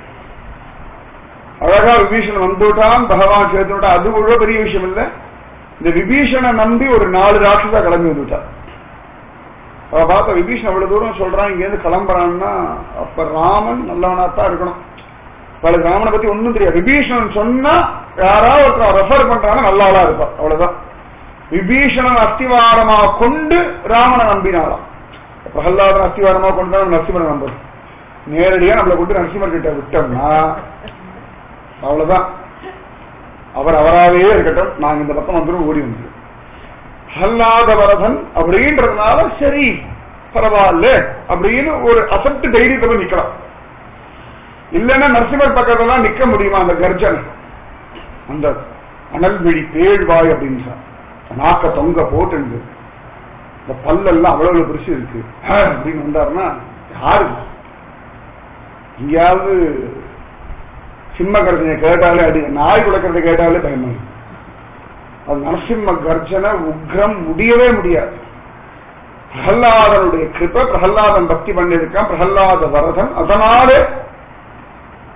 அழகா விபீஷணன் வந்துட்டான் பகவான் சேர்த்து விட்டா அது ஒரு பெரிய விஷயம் இல்ல இந்த விபீஷணை நம்பி ஒரு நாலு ராட்சசா கிளம்பி வந்துட்டார் அவ பார்த்த விபீஷன் அவ்வளவு தூரம் சொல்றான் இங்க இருந்து கிளம்புறான்னா அப்ப ராமன் நல்லவனா தான் இருக்கணும் அவளுக்கு ராமனை பத்தி ஒண்ணும் தெரியாது விபீஷணன் சொன்னா யாராவது ஒருத்தர் ரெஃபர் பண்றாங்க நல்ல ஆளா இருப்பா அவ்வளவுதான் விபீஷணன் அஸ்திவாரமா கொண்டு ராமனை நம்பினாலாம் பிரகல்லாதன் அஸ்திவாரமா கொண்டு தான் நரசிம்மனை நம்புறோம் நேரடியா நம்மளை கொண்டு நரசிம்மர் கிட்ட விட்டோம்னா அவ்வளவுதான் அவர் அவராகவே இருக்கட்டும் நாங்க இந்த பக்கம் வந்துடும் ஓடி வந்துடும் ஹல்லாத வரதன் அப்படின்றதுனால சரி பரவாயில்ல அப்படின்னு ஒரு அசப்ட் தைரியத்தை போய் நிக்கலாம் இல்லைன்னா நரசிம்மர் பக்கத்துல நிக்க முடியுமா அந்த கர்ஜன் அந்த அனல் விழி பேழ்வாய் அப்படின்னு சொன்னா. நாக்க தொங்க போட்டு இந்த பல்லெல்லாம் அவ்வளவு பெருசு இருக்கு அப்படின்னு வந்தாருன்னா யாரு எங்கேயாவது சிம்ம கர்ஜனை கேட்டாலே அடி நாய் குலைக்கிறத கேட்டாலே பயமா இருக்கு. அது நரசிம்ம கர்ஜனை உக்ரம் முடியவே முடியாது பிரகல்லாதனுடைய கிருப்ப பிரகல்லாதன் பக்தி பண்ணியிருக்கான் பிரகல்லாத வரதன் அதனாலே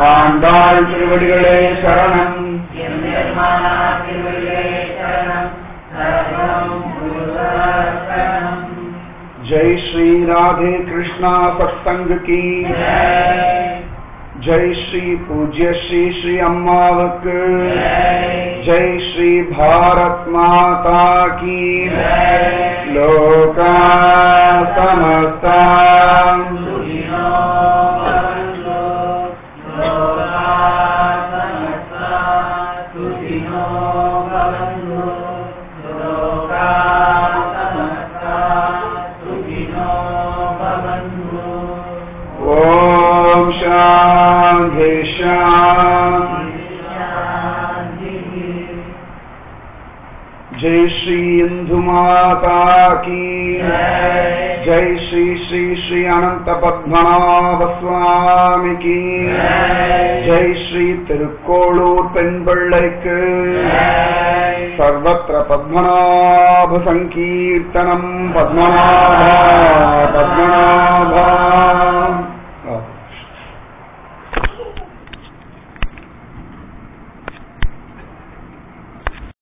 ஆண்டாள் திருவடிகளே சரணம் எம்பெருமானா திருவடிகளே சரணம் சரணம் குருவரணம் जय श्री राधे कृष्णा सत्संग की ஜெய் जय श्री पूज्य श्री श्री अम्मावक जय जय श्री भारत माता की जय लोका समस्ता सुखिनो भवन्तु लोकाः समस्ताः सुखिनो भवन्तु लोकाः समस्ताः सुखिनो भवन्तु ॐ शान्ति शान्ति जय श्री इंदु माता की जय जय श्री श्री श्री अनंत पद्मनाभ स्वामी की जय जय श्री திருக்கோளூர் பெண் பிள்ளைக்கு जय सर्वत्र पद्मनाभ सङ्कीर्तनम् पद्मनाभा पद्मनाभा